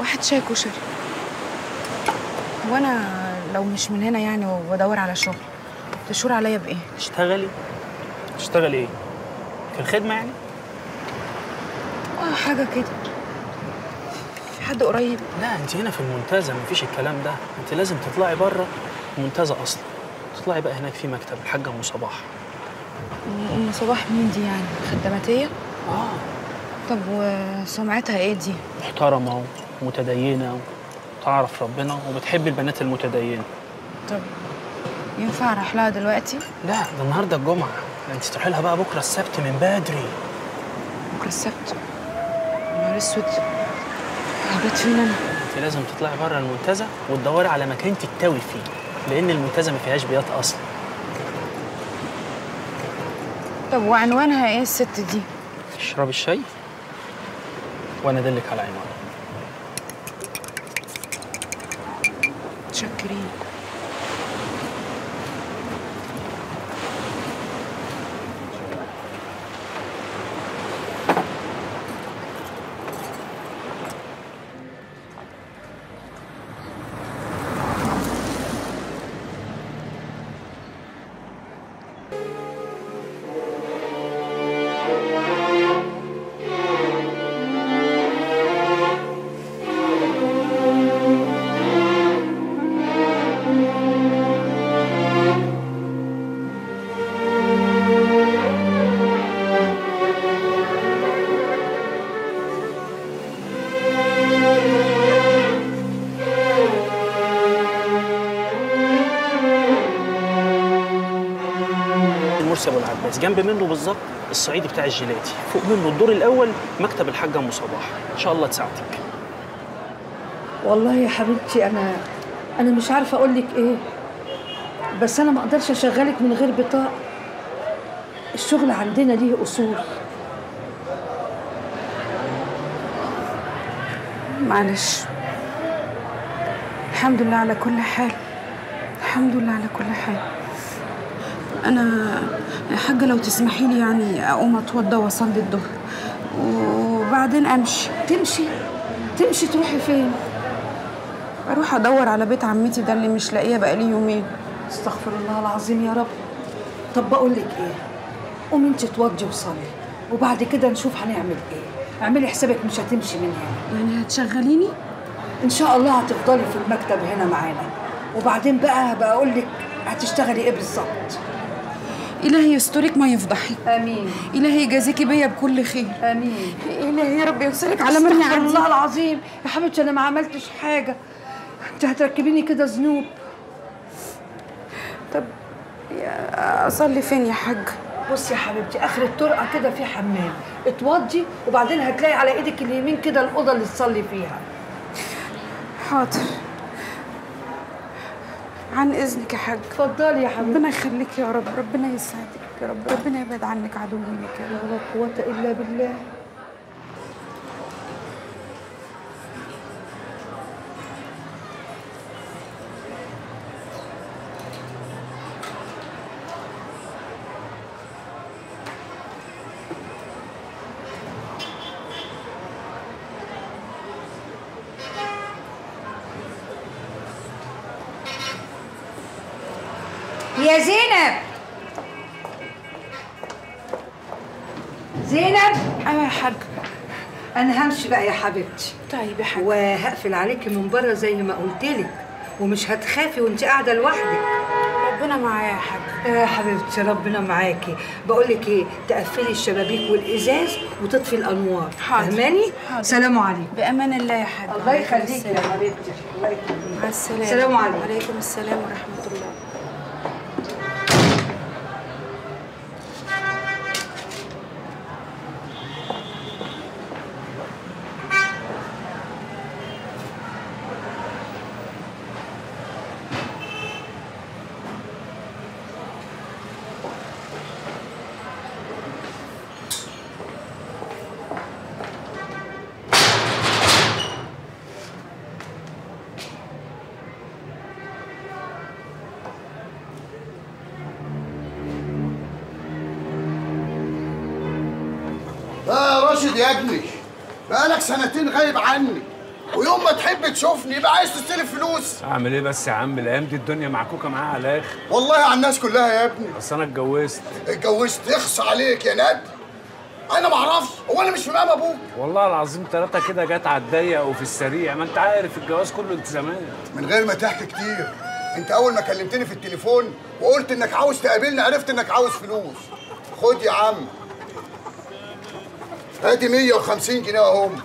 واحد شاي كشري وانا لو مش من هنا يعني وبدور على شغل تشور عليا بايه تشتغلي تشتغلي ايه في الخدمه يعني اه حاجه كده في حد قريب لا انت هنا في المنتزه مفيش الكلام ده انت لازم تطلعي بره المنتزه اصلا تطلعي بقى هناك في مكتب الحاجه ام صباح ام صباح مين دي يعني خدماتيه اه طب وسمعتها ايه دي محترمه ومتدينه وتعرف ربنا وبتحب البنات المتدينه طب ينفع اروح لها دلوقتي لا ده النهارده الجمعه ده انت تروحي لها بقى بكره السبت من بدري بكره السبت يا نهار اسود هبات فين انا انت لازم تطلعي بره المنتزه وتدوري على مكان تتوي فيه لان المنتزه ما فيهاش بيات اصلا طب وعنوانها ايه الست دي اشربي الشاي وانا ادلك على عماره متشكرين المرسي ابو العباس جنب منه بالظبط الصعيدي بتاع الجيلاتي فوق منه الدور الاول مكتب الحاجه ام صباح ان شاء الله تساعدك والله يا حبيبتي انا انا مش عارفه اقول لك ايه بس انا ما اقدرش اشغلك من غير بطاقه الشغل عندنا ليه اصول معلش الحمد لله على كل حال الحمد لله على كل حال انا يا حاجه لو تسمحي لي يعني اقوم اتوضى واصلي الظهر وبعدين امشي تمشي تمشي تروحي فين اروح ادور على بيت عمتي ده اللي مش لاقيه بقالي يومين استغفر الله العظيم يا رب طب بقول لك ايه قومي انت اتوضي وصلي وبعد كده نشوف هنعمل ايه اعملي حسابك مش هتمشي من هنا يعني هتشغليني ان شاء الله هتفضلي في المكتب هنا معانا وبعدين بقى هبقى اقول لك هتشتغلي ايه بالظبط الهي يسترك ما يفضحك امين الهي يجازيكي بيا بكل خير امين الهي يا رب يوصلك على مرني استغفر عندي الله العظيم يا حبيبتي انا ما عملتش حاجه انت هتركبيني كده ذنوب طب يا اصلي فين يا حاج بصي يا حبيبتي اخر الطرقه كده في حمام اتوضي وبعدين هتلاقي على ايدك اليمين كده الاوضه اللي تصلي فيها حاضر عن اذنك يا حاج اتفضلي يا حبيبتي ربنا يخليك يا رب ربنا يسعدك يا رب ربنا يبعد عنك عدو منك يا رب لا قوه الا بالله يا زينب زينب ايوه يا حاج انا همشي بقى يا حبيبتي طيب يا حاج وهقفل عليكي من بره زي ما قلت لك ومش هتخافي وانت قاعده لوحدك ربنا معايا يا حاج يا حبيبتي ربنا معاكي بقول لك ايه تقفلي الشبابيك والازاز وتطفي الانوار حاضر. فاهماني حاضر. سلام عليكم بامان الله يا حاج الله عليكم يخليكي يا السلام. حبيبتي الله يخليكي مع السلامه السلام عليكم. وعليكم السلام ورحمه الله لا يا راشد يا ابني بقالك سنتين غايب عني ويوم ما تحب تشوفني يبقى عايز تستلف فلوس اعمل ايه بس يا عم الايام دي الدنيا معكوكه معاها على الاخر والله على الناس كلها يا ابني بس انا اتجوزت اتجوزت يخص عليك يا ند انا ما اعرفش هو انا مش في مقام ابوك والله العظيم ثلاثة كده جت على الضيق وفي السريع ما انت عارف الجواز كله التزامات من غير ما تحكي كتير انت اول ما كلمتني في التليفون وقلت انك عاوز تقابلني عرفت انك عاوز فلوس خد يا عم ادي 150 جنيه اهم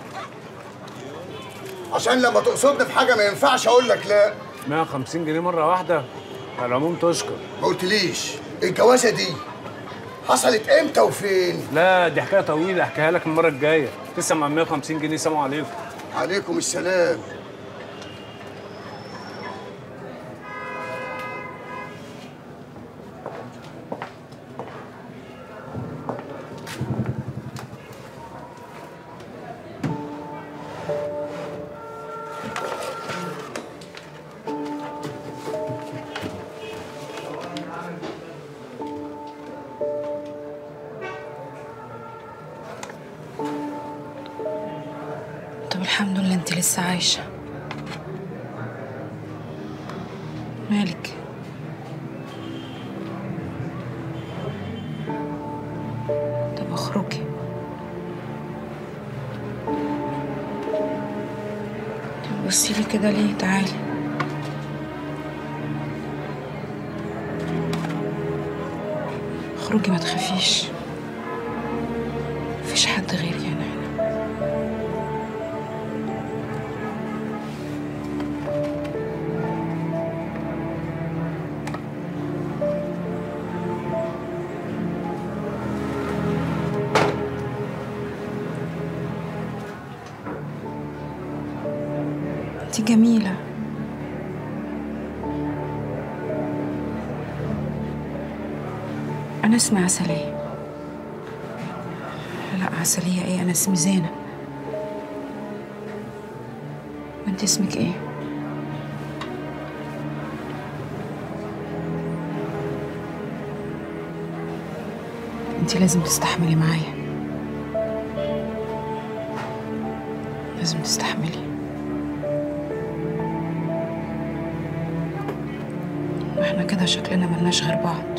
عشان لما تقصدني في حاجه ما ينفعش اقول لك لا 150 جنيه مرة واحدة على العموم تشكر ما قلتليش الجوازه دي حصلت امتى وفين لا دي حكاية طويلة احكيها لك المرة الجاية تسمع 150 جنيه سلام عليكم عليكم السلام طب الحمد لله انت لسه عايشة مالك طب اخرجي طب بصي لي كده ليه تعالي اخرجي ما تخافيش مفيش حد غيري انا هنا انت جميلة أنا اسمي عسلية لا عسلية ايه أنا اسمي زينة وانت اسمك ايه؟ انت لازم تستحملي معايا لازم تستحملي واحنا كده شكلنا ملناش غير بعض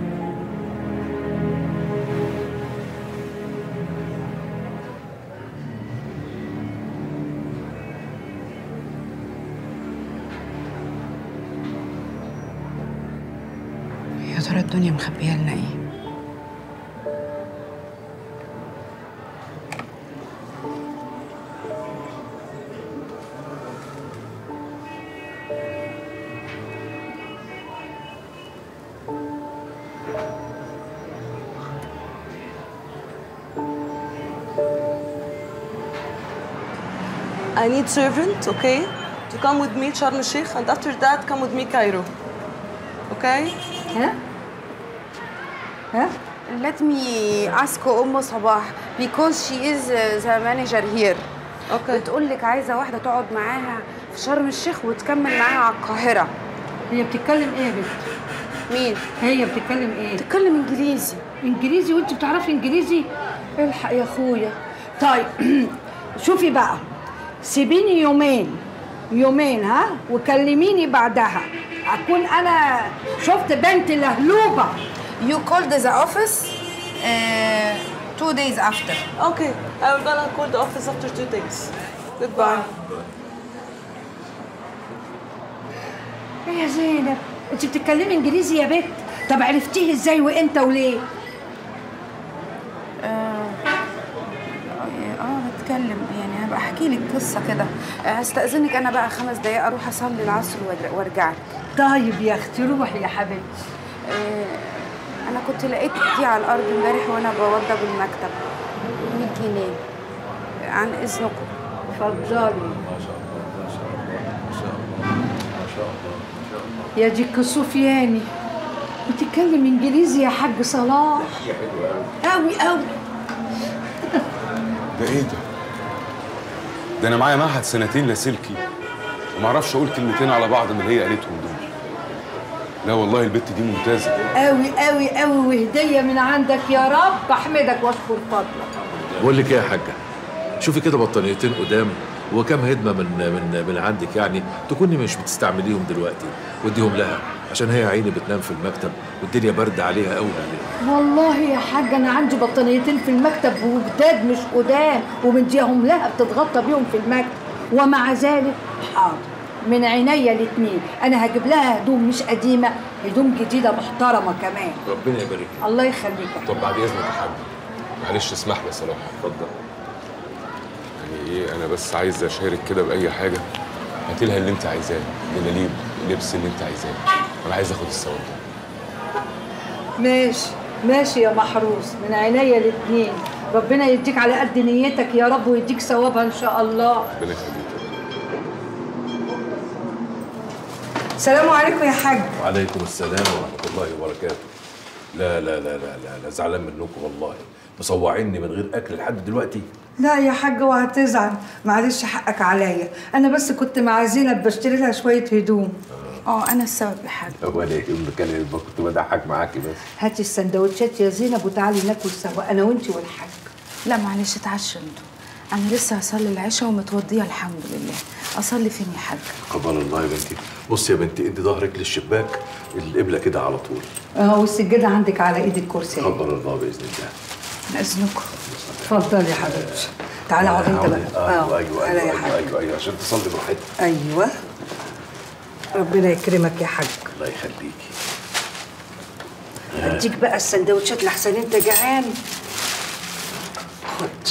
يا ترى الدنيا مخبيه لنا ايه I need servant, okay, to come with me Sharm el Sheikh, and after that come with me Cairo. Okay? ها ها Let me ask أم صباح because she is uh, the manager here. Okay. بتقول لك عايزة واحدة تقعد معاها في شرم الشيخ وتكمل معاها على القاهرة. هي بتتكلم ايه يا بنت مين؟ هي بتتكلم ايه بتتكلم إنجليزي. انجليزي وانت بتعرفي انجليزي الحق يا اخويا طيب شوفي بقى سيبيني يومين يومين ها وكلميني بعدها اكون انا شفت بنت لهلوبه You called the office uh, two days after. Okay, I will gonna call the office after two days. Goodbye. ايه يا زينب انت بتتكلمي انجليزي يا بنت طب عرفتيه ازاي وامتى وليه اه بتكلم يعني هبقى احكي لك قصه كده آه، هستأذنك انا بقى خمس دقايق اروح اصلي العصر وأرجع- وارجع لك طيب يا اختي روحي يا حبيبتي آه، انا كنت لقيت دي على الارض امبارح وانا بوضب المكتب 100 جنيه عن اذنكم اتفضلي يا دي كسوفياني بتتكلم انجليزي يا حاج صلاح قوي قوي ده ايه ده؟ ده انا معايا معهد سنتين لاسلكي ومعرفش اقول كلمتين على بعض من اللي هي قالتهم دول لا والله البت دي ممتازه قوي قوي قوي وهديه من عندك يا رب احمدك واشكر فضلك بقول لك ايه يا حاجه شوفي كده بطانيتين قدام وكم هدمه من من من عندك يعني تكوني مش بتستعمليهم دلوقتي وديهم لها عشان هي عيني بتنام في المكتب والدنيا برد عليها قوي بالليل والله يا حاج انا عندي بطانيتين في المكتب وجداد مش قدام ومديهم لها بتتغطى بيهم في المكتب ومع ذلك حاضر من عينيا الاتنين انا هجيب لها هدوم مش قديمه هدوم جديده محترمه كمان ربنا يبارك لك الله يخليك يا طب بعد اذنك يا حاج معلش اسمح لي يا صلاح اتفضل يعني ايه انا بس عايز اشارك كده باي حاجه هاتي لها اللي انت عايزاه جلاليب اللبس اللي انت عايزاه انا عايز اخد الثواب ده ماشي ماشي يا محروس من عينيا الاتنين ربنا يديك على قد نيتك يا رب ويديك ثوابها ان شاء الله ربنا يخليك السلام عليكم يا حاج وعليكم السلام ورحمه الله وبركاته لا لا لا لا لا, لا زعلان منكم والله مصوعيني من غير اكل لحد دلوقتي لا يا حاج اوعى تزعل معلش حقك عليا انا بس كنت مع زينب بشتري لها شويه هدوم اه انا السبب يا حاج ولا يهمك انا يبقى كنت بضحك معاكي بس هاتي السندوتشات يا زينب وتعالي ناكل سوا انا وانتي والحاج لا معلش اتعشى انتوا انا لسه هصلي العشاء ومتوضيه الحمد لله اصلي فين يا حاج قبل الله يا بنتي بصي يا بنتي ادي ظهرك للشباك القبله كده على طول اه والسجاده عندك على ايد الكرسي أهي. قبل الله باذن الله من اذنكم اتفضلي يا حبيبتي تعالى اقعد انت بقى ايوه ايوه تعالى ايوه يا حاج ايوه, أيوة, أيوة عشان تصلي براحتك ايوه ربنا يكرمك يا حاج الله يخليكي اديك بقى السندوتشات لحسن انت جعان خد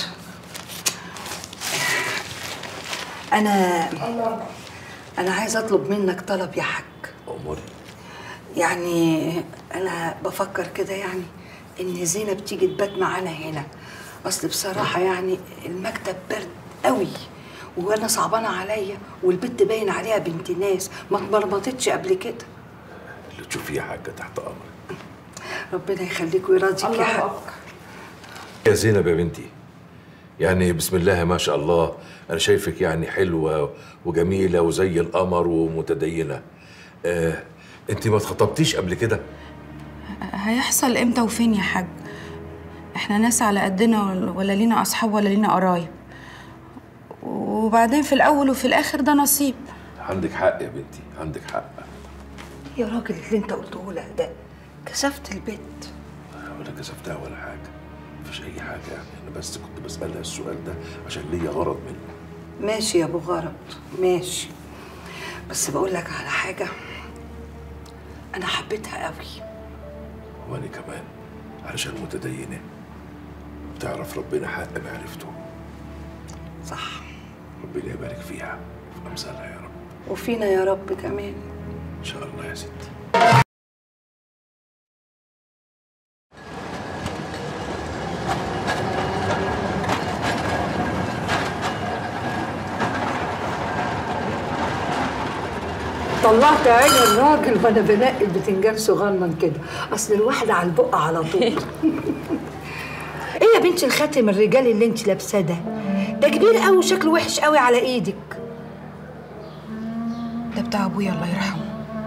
انا انا عايز اطلب منك طلب يا حاج اموري يعني انا بفكر كده يعني ان زينب تيجي تبات معانا هنا اصل بصراحه يعني المكتب برد قوي وانا صعبانه عليا والبت باين عليها بنت ناس ما اتمرمطتش قبل كده اللي تشوفيه يا حاجه تحت امرك ربنا يخليك ويرضيك يا حاج يا زينب يا بنتي يعني بسم الله ما شاء الله انا شايفك يعني حلوه وجميله وزي القمر ومتدينه آه انت ما اتخطبتيش قبل كده هيحصل امتى وفين يا حاج احنا ناس على قدنا ولا- ولا لينا اصحاب ولا لينا قرايب وبعدين في الاول وفي الاخر ده نصيب عندك حق يا بنتي عندك حق يا راجل اللي انت قلته لها ده كسفت البيت ولا كسفتها ولا حاجه مفيش اي حاجه يعني انا بس كنت بسالها السؤال ده عشان ليا غرض منه ماشي يا ابو غرض ماشي بس بقول لك على حاجه انا حبيتها قوي وانا كمان علشان متدينه بتعرف ربنا حق معرفته صح ربنا يبارك فيها في امثالها يا رب وفينا يا رب كمان ان شاء الله يا ستي طلعت عين الراجل وانا بنقي البتنجان صغنن كده اصل الواحده على البق على طول ايه يا بنتي الخاتم الرجالي اللي انت لابساه ده ده كبير قوي وشكله وحش قوي على ايدك ده بتاع ابويا الله يرحمه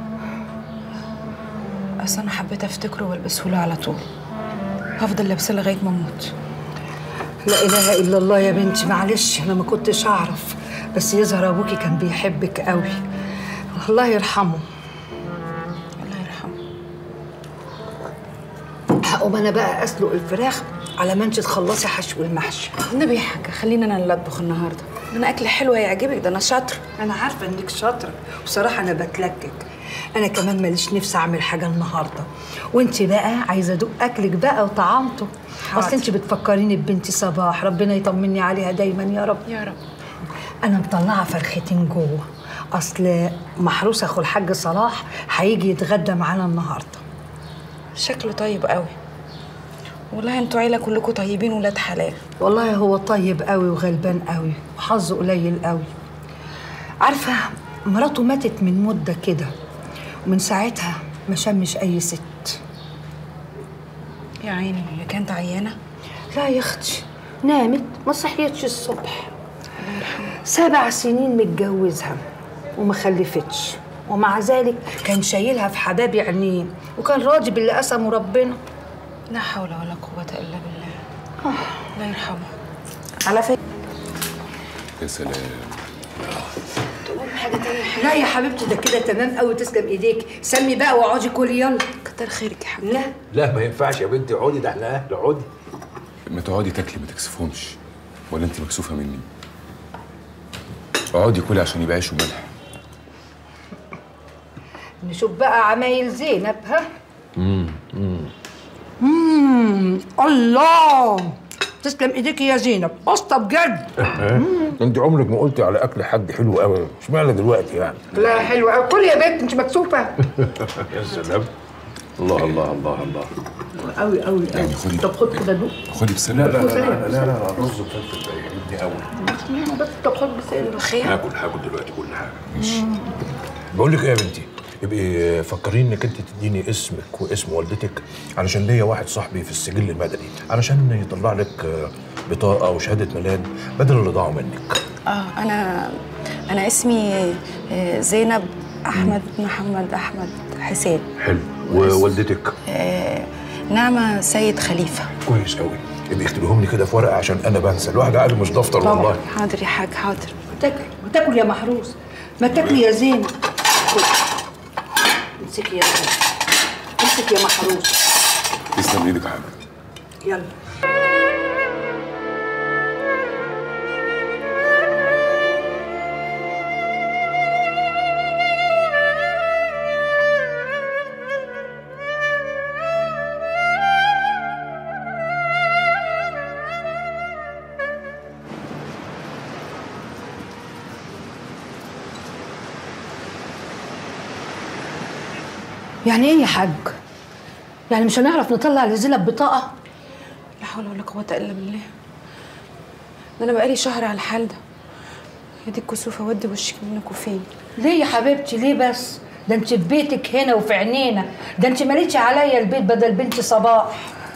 اصل انا حبيت افتكره والبسه له على طول هفضل لابسه لغايه ما اموت لا اله الا الله يا بنتي معلش انا ما كنتش اعرف بس يظهر ابوكي كان بيحبك قوي الله يرحمه الله يرحمه هقوم انا بقى اسلق الفراخ على ما انت تخلصي حشو المحشي النبي يا حاجه خلينا انا اللي اطبخ النهارده ده انا اكل حلو هيعجبك ده انا شاطره انا عارفه انك شاطره بصراحه انا بتلكك انا كمان ماليش نفسي اعمل حاجه النهارده وانت بقى عايزه ادوق اكلك بقى وطعامته حاضر. اصل انت بتفكريني ببنتي صباح ربنا يطمني عليها دايما يا رب يا رب انا مطلعه فرختين جوه اصل محروس اخو الحاج صلاح هيجي يتغدى معانا النهارده شكله طيب قوي والله انتوا عيله كلكم طيبين ولاد حلال والله هو طيب قوي وغلبان قوي وحظه قليل قوي عارفه مراته ماتت من مده كده ومن ساعتها ما شمش اي ست يا عيني هي كانت عيانه لا يا اختي نامت ما صحيتش الصبح سبع سنين متجوزها وما خلفتش ومع ذلك كان شايلها في حباب عينيه وكان راضي باللي قسمه ربنا لا حول ولا قوه الا بالله الله يرحمه على فكره يا سلام تقول حاجه تانية حلوه لا يا حبيبتي ده كده تمام قوي تسلم ايديك سمي بقى واقعدي كلي يلا كتر خيرك يا حبيبتي لا لا ما ينفعش يا بنتي اقعدي ده احنا اهل اقعدي ما تقعدي تاكلي ما تكسفهمش ولا انت مكسوفه مني اقعدي كلي عشان يبقى عيش وملح نشوف بقى عمايل زينب ها امم الله تسلم ايديك يا زينب قسطه بجد انت عمرك ما قلتي على اكل حد حلو قوي اشمعنى دلوقتي يعني لا حلوه قوي كل يا بنت انت مكسوفه يا سلام الله الله الله الله قوي قوي يعني خدي طب خد كده دوق خدي بسلامه لا لا لا لا رز وفلفل ده يعجبني قوي بس طب خد بسنة خير هاكل هاكل دلوقتي كل حاجه ماشي بقول لك ايه يا بنتي ابقي فكرين انك انت تديني اسمك واسم والدتك علشان ليا واحد صاحبي في السجل المدني علشان يطلع لك آه، بطاقه وشهاده ميلاد بدل اللي ضاعوا منك اه انا انا اسمي آه، زينب احمد محمد احمد حسين حلو ووالدتك آه، نعمه سيد خليفه كويس قوي ابقي اكتبيهم لي كده في ورقه عشان انا بنسى الواحد عقله مش دفتر والله حاضر يا حاج حاضر تاكل وتاكل يا محروس ما تاكلي يا زينب خد. امسكي يا زينب امسك يا محروس تسلم ايدك يا حاجه يلا يعني ايه يا حاج؟ يعني مش هنعرف نطلع لزينب بطاقة؟ لا حول ولا قوه الا بالله ده انا بقالي شهر على الحال ده يا دي الكسوفه ودي وشك منك وفين ليه يا حبيبتي ليه بس؟ ده انت في بيتك هنا وفي عينينا، ده انت ماليتش عليا البيت بدل بنت صباح.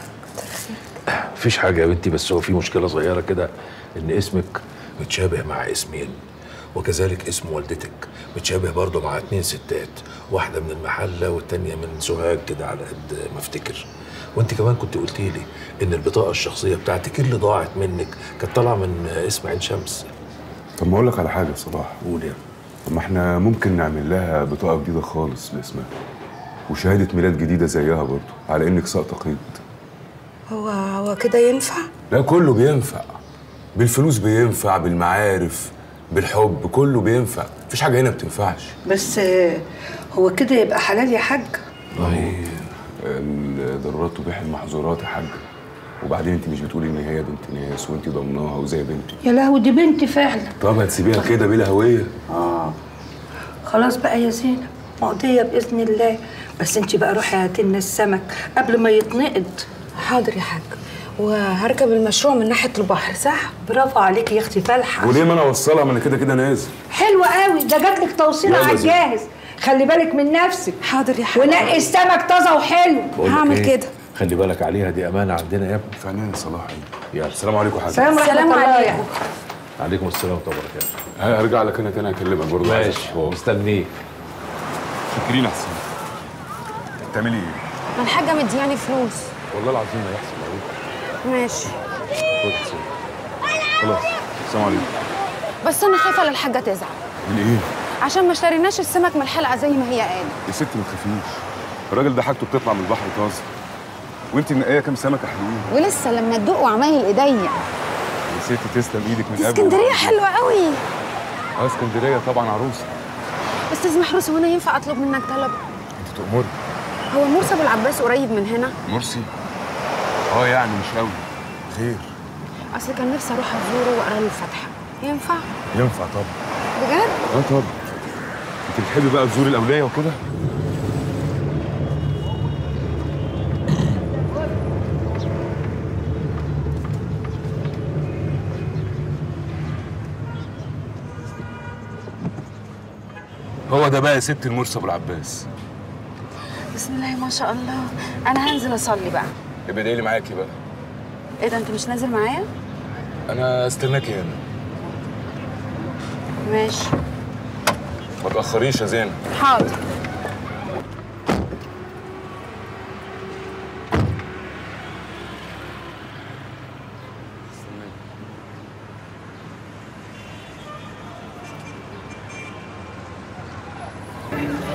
مفيش حاجه يا بنتي بس هو في مشكله صغيره كده ان اسمك متشابه مع اسمين وكذلك اسم والدتك متشابه برضه مع اتنين ستات واحده من المحله والتانيه من سوهاج كده على قد ما افتكر وانت كمان كنت قلتي لي ان البطاقه الشخصيه بتاعتك اللي ضاعت منك كانت طالعه من اسم عين شمس طب ما اقول لك على حاجه يا صلاح قول يا طب ما احنا ممكن نعمل لها بطاقه جديده خالص لاسمها وشهاده ميلاد جديده زيها برضه على انك ساقطه قيد هو هو كده ينفع لا كله بينفع بالفلوس بينفع بالمعارف بالحب كله بينفع مفيش حاجه هنا بتنفعش بس آه، هو كده يبقى حلال يا حاج؟ والله الضرورات تبيح المحظورات يا حاج وبعدين انت مش بتقولي ان هي بنت ناس وانت ضمناها وزي بنتي يا لهوي دي بنتي فعلا. طب هتسيبيها كده بلا هويه خلاص بقى يا زينب مقضية بإذن الله، بس انت بقى روحي هاتي لنا السمك قبل ما يتنقض. حاضر يا حاج وهركب المشروع من ناحيه البحر صح برافو عليكي يا اختي فالحة. وليه ما انا اوصلها ما انا كده كده نازل حلوة قوي ده جات لك توصيل يلا على زين. الجاهز خلي بالك من نفسك حاضر يا حاج ونقي السمك طازة وحلو بقول لك هعمل إيه؟ كده. خلي بالك عليها دي امانه عندنا يا ابني فعلا يا صلاح يلا السلام عليكم يا حاج سلام ورحمة السلام الله عليكم. يعني. عليكم السلام ورحمه الله وبركاته هرجع لك انا تاني اكلمك برضه عايز ماشي أشوفك. مستنيك فاكرين احسن بتعملي ايه؟ ما الحاجة مدياني فلوس والله العظيم ما يحصل عليك ماشي خد حسين. خلاص السلام عليكم بس أنا خايفة للحاجة تزعل من ايه؟ عشان ما اشتريناش السمك من الحلقة زي ما هي قالت يا ست ما تخافيش الراجل ده حاجته بتطلع من البحر طازه وانت منقيه كام سمكه حلوين ولسه لما تدوق وعمايل ايديا يا ست تسلم ايدك من دي قبل اسكندرية حلوة قوي اه اسكندريه طبعا عروسه أستاذ محروس هو أنا ينفع أطلب منك طلب انت تأمري هو مرسى أبو العباس قريب من هنا مرسي اه يعني مش قوي خير أصل كان نفسي أروح أزوره وأقرأ له الفاتحة ينفع؟ ينفع طبعا بجد؟ اه طبعا انت بتحبي بقى تزوري الاولياء وكده هو ده بقى يا ست المرسي ابو العباس بسم الله ما شاء الله انا هنزل اصلي بقى يبقى ادعي لي معاكي بقى ايه ده انت مش نازل معايا انا استناكي هنا ماشي ما تاخريش يا زينب حاضر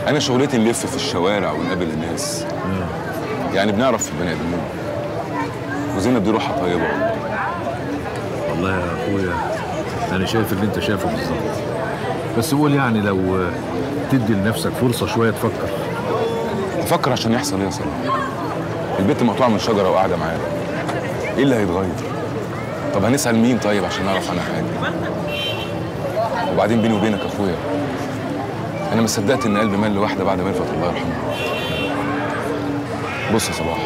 انا شغلتي نلف في الشوارع ونقابل الناس يعني بنعرف في البني ادمين وزينب دي روحها طيبه والله والله يا اخويا انا شايف اللي انت شايفه بالظبط بس قول يعني لو تدي لنفسك فرصه شويه تفكر افكر عشان يحصل ايه يا صلاح البنت مقطوعه من شجره وقاعده معانا ايه اللي هيتغير طب هنسال مين طيب عشان نعرف عنها حاجه وبعدين بيني وبينك يا اخويا انا ما صدقت ان قلبي مال لواحده بعد ما الفت الله يرحمها بص يا صلاح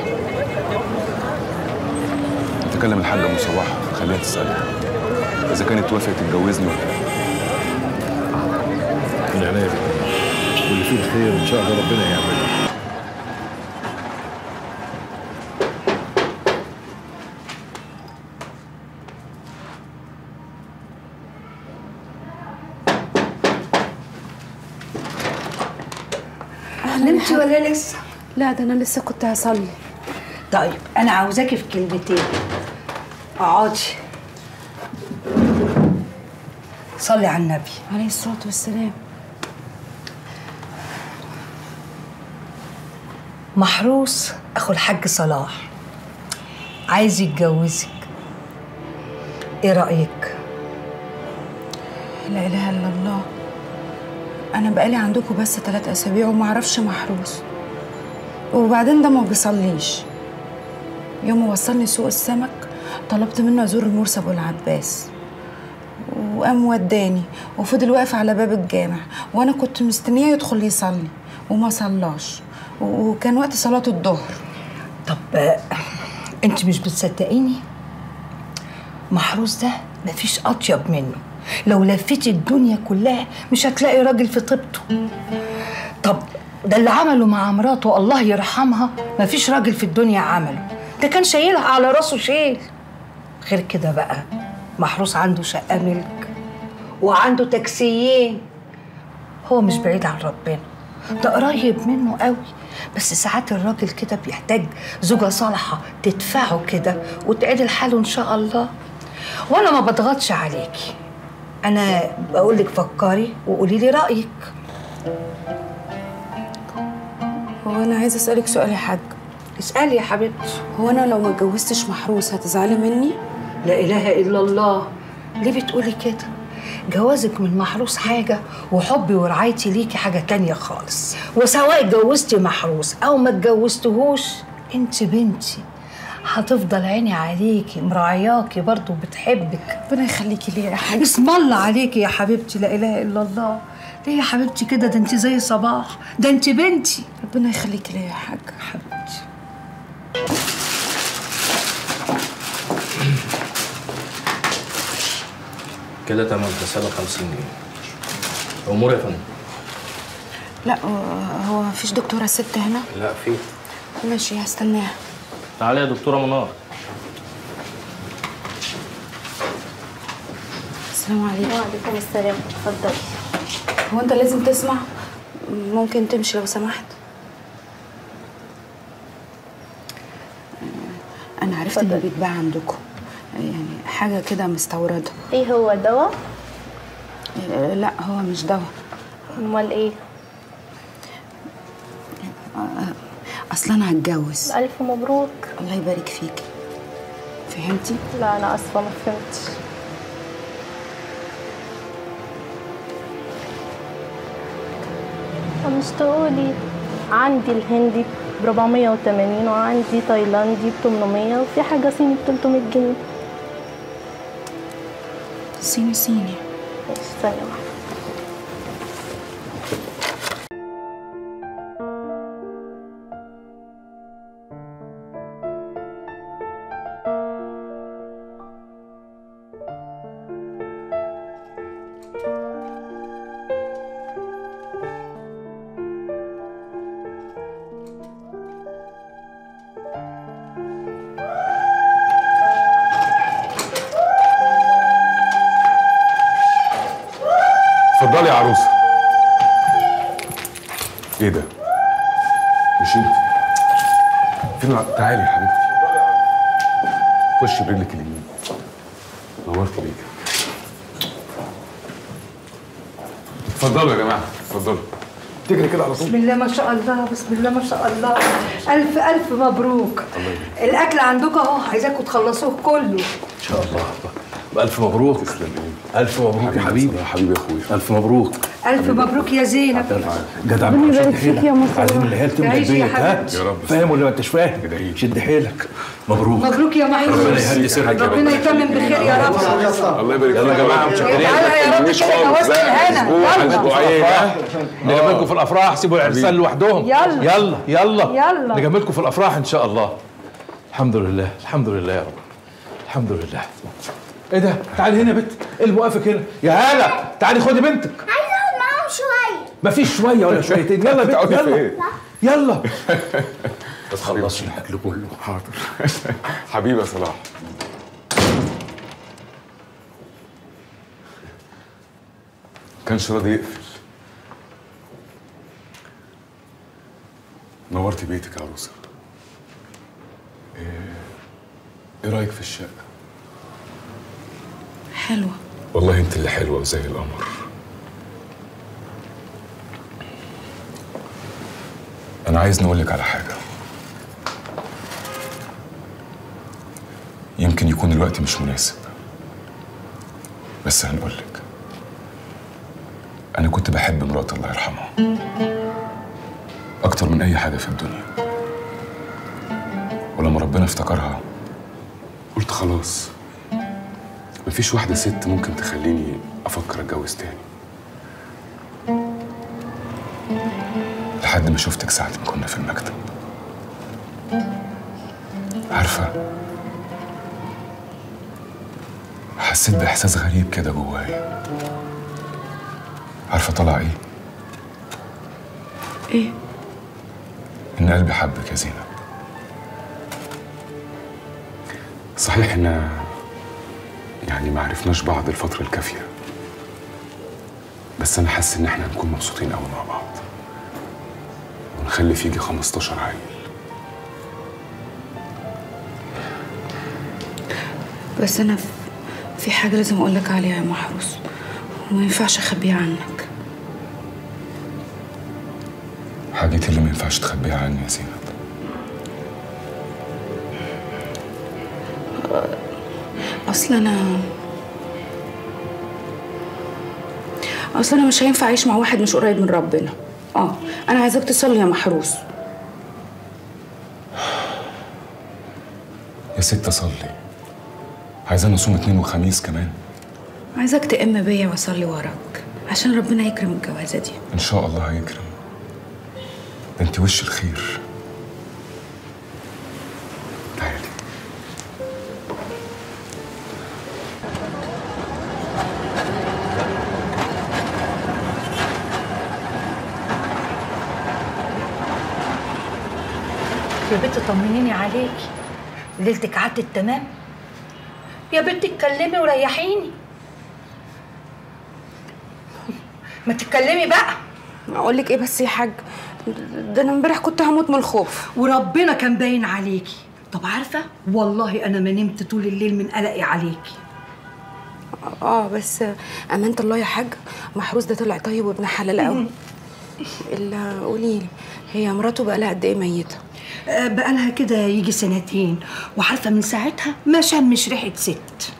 انت كلم الحاجه ام صباح خليها تسالها اذا كانت توافق تتجوزني ولا لا من عينيا الاتنين. واللي فيه الخير ان شاء الله ربنا يعمله نمتي ولا لسه؟ لا ده انا لسه كنت هصلي طيب انا عاوزاكي في كلمتين اقعدي صلي على النبي عليه الصلاه والسلام محروس اخو الحاج صلاح عايز يتجوزك ايه رايك لا اله الا الله انا بقالي عندكم بس ثلاث اسابيع وما اعرفش محروس وبعدين ده ما بيصليش يوم ما وصلني سوق السمك طلبت منه ازور المرسي ابو العباس وقام وداني وفضل واقف على باب الجامع وانا كنت مستنيه يدخل يصلي وما صلاش وكان وقت صلاه الظهر طب آه، انت مش بتصدقيني محروس ده مفيش اطيب منه لو لفيتي الدنيا كلها مش هتلاقي راجل في طيبته طب ده اللي عمله مع مراته الله يرحمها مفيش راجل في الدنيا عمله ده كان شايلها على راسه شيل غير كده بقى محروس عنده شقة ملك وعنده تاكسيين هو مش بعيد عن ربنا ده قريب منه قوي بس ساعات الراجل كده بيحتاج زوجة صالحة تدفعه كده وتعدل حاله إن شاء الله وأنا ما بضغطش عليكي أنا بقول لك فكري وقولي لي رأيك هو انا عايزه اسالك سؤال يا حاج اسألي يا حبيبتي هو انا لو ما اتجوزتش محروس هتزعلي مني لا إله إلا الله ليه بتقولي كده؟ جوازك من محروس حاجة وحبي ورعايتي ليكي حاجة تانية خالص وسواء اتجوزتي محروس أو ما اتجوزتهوش انت بنتي هتفضل عيني عليكي مراعياكي برضو بتحبك ربنا يخليكي ليا يا حاج اسم الله عليكي يا حبيبتي لا إله إلا الله ليه يا حبيبتي كده ده انت زي صباح ده انت بنتي ربنا يخليكي ليا يا حاج حبيبتي كده تمام تسالة 50 جنيه امور يا فندم لا هو- هو مفيش دكتوره ست هنا لا في ماشي هستناها تعالي يا دكتوره منار السلام عليكم وعليكم السلام اتفضلي هو انت لازم تسمع ممكن تمشي لو سمحت انا عرفت ان بيتباع عندكم يعني حاجه كده مستورده ايه هو دواء آه، لا هو مش دواء امال ايه اصلا انا هتجوز الف مبروك الله يبارك فيكي فهمتي لا انا اسفه ما فهمتش طب مش تقولي عندي الهندي ب 480 وعندي تايلاندي ب 800 وفي حاجه صيني ب 300 جنيه صيني صيني ماشي ثانيه واحده اتفضلي يا عروسه ايه ده مش انت فين الع- تعالي يا حبيبتي خشي برجلك اليمين نورت بيك اتفضلوا يا جماعه اتفضلوا تجري كده على طول بسم الله ما شاء الله بسم الله ما شاء الله الف الف مبروك الاكل عندكم اهو عايزاكم تخلصوه كله ان شاء الله الف مبروك الف مبروك يا حبيبي حبيبي يا اخويا الف مبروك الف مبروك يا زينب جدع ربنا بقى، يبارك شد فيك يا حيلك مصطفى. عايزين العيال تملى تعيش يا البيت ها حبيبتي. يا رب. فاهم ولا ما انتش فاهم شد حيلك مبروك مبروك يا ربنا محروس يهدي سرك يا ربنا رب يتمم بخير يا رب الله يبارك يلا يا جماعه متشكرين تعالى يا رب مش كده خالص. جوازة لا، الهنا أسبوع، يلا أسبوعين. نجملكم في الافراح سيبوا العرسان لوحدهم يلا. يلا يلا يلا. نجملكم في الافراح ان شاء الله الحمد لله الحمد لله يا رب الحمد لله ايه ده تعالي هنا يا بنت ايه اللي موقفك هنا يا هاله تعالي خدي بنتك عايزه اقعد معاهم شويه مفيش شويه ولا شويتين يلا يا بنت تقعدي يلا فين؟ يلا ما تخلصش الاكل كله حاضر حبيبي يا صلاح كانش راضي يقفل نورتي بيتك يا عروسه ايه ايه رايك في الشقه حلوة والله انت اللي حلوه وزي القمر انا عايز نقولك على حاجه يمكن يكون الوقت مش مناسب بس هنقولك انا كنت بحب مرات الله يرحمها اكتر من اي حاجه في الدنيا ولما ربنا افتكرها قلت خلاص مفيش واحدة ست ممكن تخليني أفكر أتجوز تاني لحد ما شفتك ساعة ما كنا في المكتب عارفة حسيت بإحساس غريب كده جوايا عارفة طلع إيه؟ ايه إن قلبي حبك يا زينب صحيح إن يعني ما عرفناش بعض الفترة الكافية بس أنا حاسس إن إحنا هنكون مبسوطين أوي مع بعض ونخلف يجي 15 عيل بس انا في- في حاجة لازم اقول لك عليها يا محروس وما ينفعش اخبيها عنك حاجتي اللي ما ينفعش تخبيها عني يا زينب اصل انا اصل انا مش هينفع اعيش مع واحد مش قريب من ربنا اه انا عايزاك تصلي يا محروس يا ست أصلي عايزاني أصوم اتنين وخميس كمان عايزاك تأم بيا واصلي وراك عشان ربنا يكرم الجوازة دي إن شاء الله هيكرم ده أنت وش الخير تعالي يا بنت طمنيني عليكي ليلتك عدت تمام يا بنت اتكلمي وريحيني ما تتكلمي بقى اقول لك ايه بس يا حاج ده انا امبارح كنت هموت من الخوف وربنا كان باين عليكي طب عارفه والله انا ما نمت طول الليل من قلقي عليكي اه بس امانه الله يا حاج محروس ده طلع طيب وابن حلال قوي الا قولي لي هي مراته بقى لها قد ايه ميته آه، بقالها كده يجي سنتين وعارفه من ساعتها ما شمش ريحه ست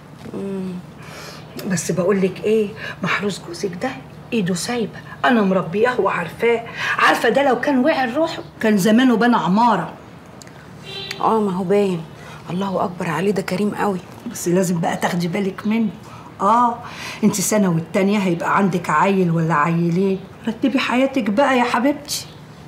بس بقول لك ايه محروس جوزك ده ايده سايبه انا مربياه وعارفاه عارفه ده لو كان وعي روحه كان زمانه بنى عماره اه ما هو باين الله اكبر عليه ده كريم قوي بس لازم بقى تاخدي بالك منه اه انت سنه والتانيه هيبقى عندك عيل ولا عيلين رتبي حياتك بقى يا حبيبتي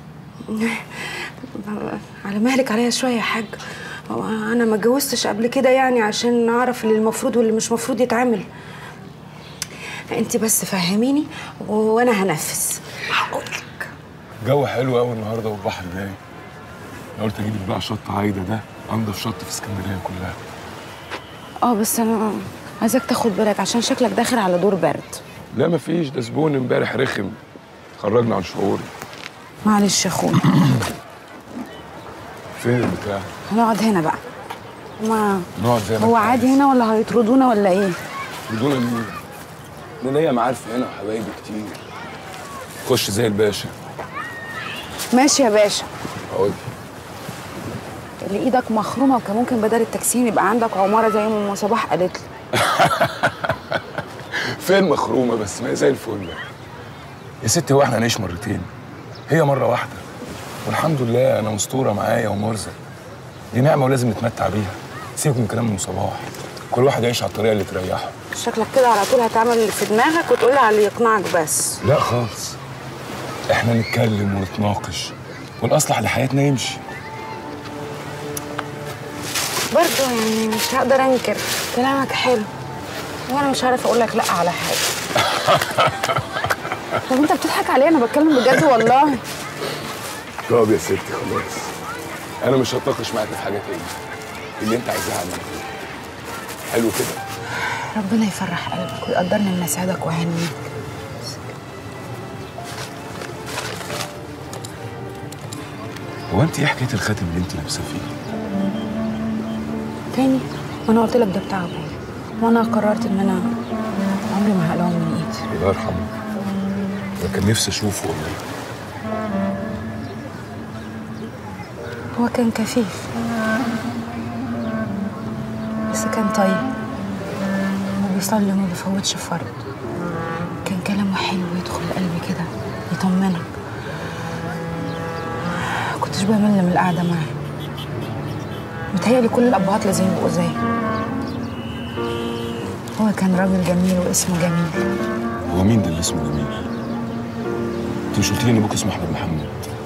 على مهلك عليا شويه يا حاج هو انا ما اتجوزتش قبل كده يعني عشان اعرف اللي المفروض واللي مش مفروض يتعمل انت بس فهميني و- وانا هنفذ هقولك جو حلو قوي النهارده والبحر جاي انا قلت اجيب بقى شط عايده ده انضف شط في اسكندريه كلها اه بس انا عايزاك تاخد بالك عشان شكلك داخل على دور برد لا مفيش ده زبون امبارح رخم خرجنا عن شعوري معلش يا اخويا فين البتاع هنقعد هنا بقى ما نقعد زي ما هو انت عادي هنا ولا هيطردونا ولا ايه بدون مين انا ليا معارف هنا وحبايبي كتير خش زي الباشا ماشي يا باشا اقول اللي ايدك مخرومه وكان ممكن بدل التكسين يبقى عندك عماره زي ما ام صباح قالت لي فين مخرومه بس ما هي زي الفل يا ستي هو احنا هنعيش مرتين هي مره واحده والحمد لله انا مستوره معايا ومرزق دي نعمه ولازم نتمتع بيها سيبك من كلام ام صباح كل واحد يعيش على الطريقه اللي تريحه شكلك كده على طول هتعمل اللي في دماغك وتقول على اللي يقنعك بس لا خالص احنا نتكلم ونتناقش والاصلح لحياتنا يمشي برضه يعني مش هقدر انكر كلامك حلو وانا مش عارفه اقول لك لا على حاجه طب انت بتضحك عليا انا بتكلم بجد والله طب يا ستي خلاص انا مش هتناقش معاك في حاجه تاني اللي انت عايزاه اعمله حلو كده ربنا يفرح قلبك ويقدرني ان اساعدك واهنيك هو انت ايه حكايه الخاتم اللي انت لابساه فيه تاني وانا قلت لك ده بتاع ابويا وانا قررت ان انا عمري ما هقلعه من ايدي الله يرحمه انا كان نفسي اشوفه والله هو كان كفيف بس كان طيب وبيصلي وما بيفوتش فرض كان كلامه حلو يدخل قلبي كده يطمنك كنتش بمل من القعدة معاه متهيألي كل الأبهات لازم يبقوا زيه هو كان راجل جميل واسمه جميل هو مين ده اللي اسمه جميل انت مش قلت لي ان ابوك اسمه احمد محمد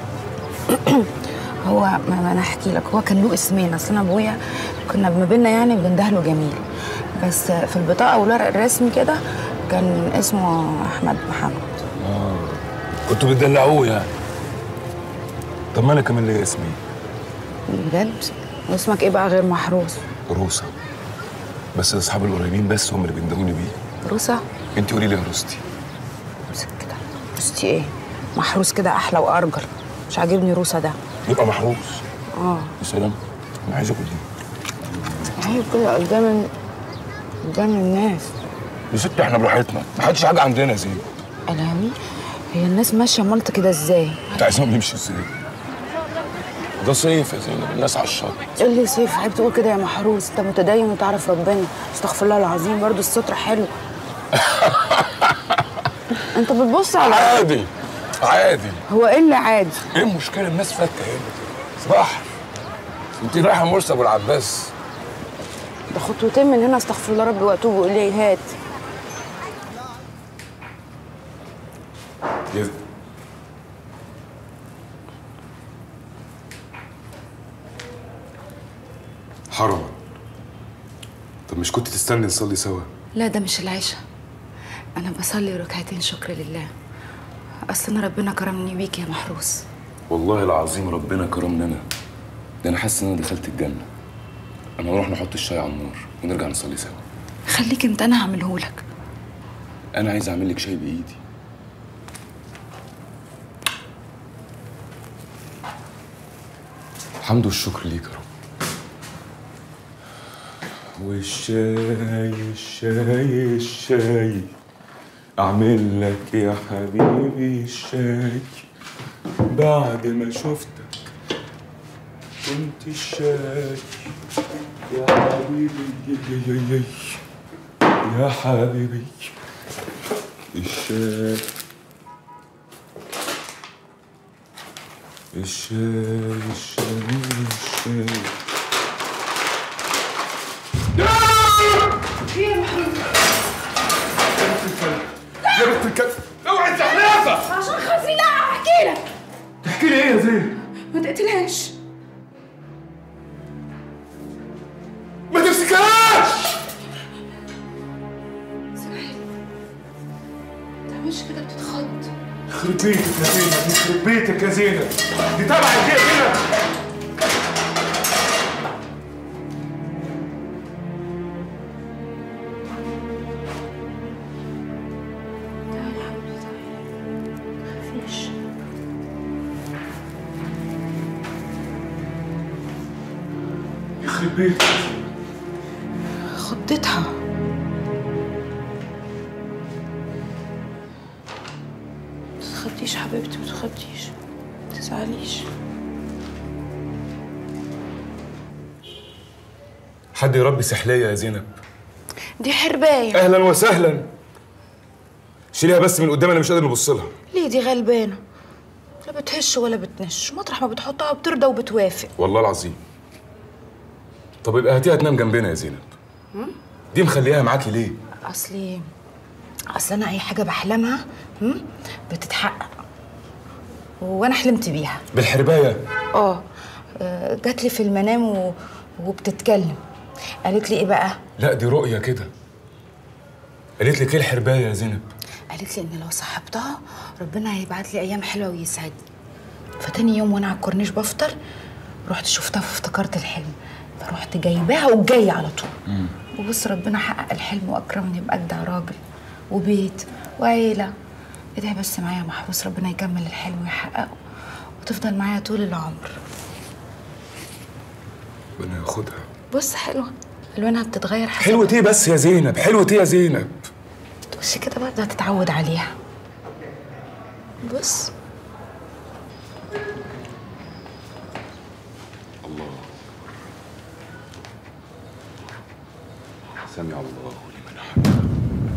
هو ما ما انا احكي لك هو كان له اسمين اصل انا ابويا كنا ما بينا يعني بندهله جميل بس في البطاقه والورق الرسمي كده كان اسمه احمد محمد اه كنتوا بتدلعوه يعني طب ما انا كمان ليا اسمي بجد واسمك ايه بقى غير محروس روسا بس اصحابي القريبين بس هم اللي بيندهوني بيه روسا انت قولي لي يا روستي روستي ايه محروس كده احلى وارجل مش عاجبني روسا ده يبقى محروس اه يا سلام انا عايز اكل دي عيب كده قدام قدام الناس يا ستي احنا براحتنا ما حدش حاجه عندنا يا زين الهامي هي الناس ماشيه مالطه كده ازاي انت عايزهم يمشوا ازاي ده صيف يا زينب الناس على الشط ايه اللي سيف عيب تقول كده يا محروس انت متدين وتعرف ربنا استغفر الله العظيم برضو الستر حلو انت بتبص على عادي عادي هو ايه اللي عادي ايه المشكله الناس فاتة هنا صباح انت رايحه مرسى ابو العباس ده خطوتين من هنا استغفر الله ربي واتوب اليه هات يا حرام طب مش كنت تستني نصلي سوا لا ده مش العشاء انا بصلي ركعتين شكر لله اصل انا ربنا كرمني بيك يا محروس والله العظيم ربنا كرمنا انا ده انا حاسس ان انا دخلت الجنه انا هروح نحط الشاي على النار ونرجع نصلي سوا خليك انت انا هعملهولك انا عايز اعمل لك شاي بايدي الحمد والشكر ليك يا رب والشاي الشاي الشاي اعمل لك يا حبيبي الشاي بعد ما شفتك كنت الشاي يا حبيبي يا- يا- يا- يا- يا حبيبي الشاي الشاي الشاي الشاي يا بنت الكلب اوعي الزحلافه عشان خاطري لا احكي لك تحكي لي ايه يا زين ما تقتلهاش ما تمسكهاش تعملش كده بتتخض يخرب بيتك يا زينب يخرب بيتك يا زينب دي تبع البيت هنا مفيش يخرب بيتك خضتها متتخضيش حبيبتي متتخضيش تزعليش حد يربي سحليه يا زينب دي حربايه اهلا وسهلا شيليها بس من قدام انا مش قادر نبص لها ليه دي غلبانه لا بتهش ولا بتنش مطرح ما بتحطها بترضى وبتوافق والله العظيم طب يبقى هاتيها تنام جنبنا يا زينب هم؟ دي مخليها معاكي ليه اصلي اصل انا اي حاجه بحلمها هم؟ بتتحقق وانا حلمت بيها بالحربايه اه آه، جات لي في المنام و... وبتتكلم قالت لي ايه بقى لا دي رؤيه كده قالت لك ايه الحربايه يا زينب قالت لي ان لو صاحبتها ربنا هيبعت لي ايام حلوه ويسعدني فتاني يوم وانا على الكورنيش بفطر رحت شفتها فافتكرت الحلم فرحت جايباها وجايه على طول وبص ربنا حقق الحلم واكرمني باجدع راجل وبيت وعيله ادعي بس معايا يا محروس ربنا يكمل الحلم ويحققه وتفضل معايا طول العمر ربنا ياخدها بص حلوه الوانها بتتغير حسب حلوة ايه بس يا زينب حلوة ايه يا زينب بص كده بقى هتتعود عليها بص الله سمع الله لمن حمده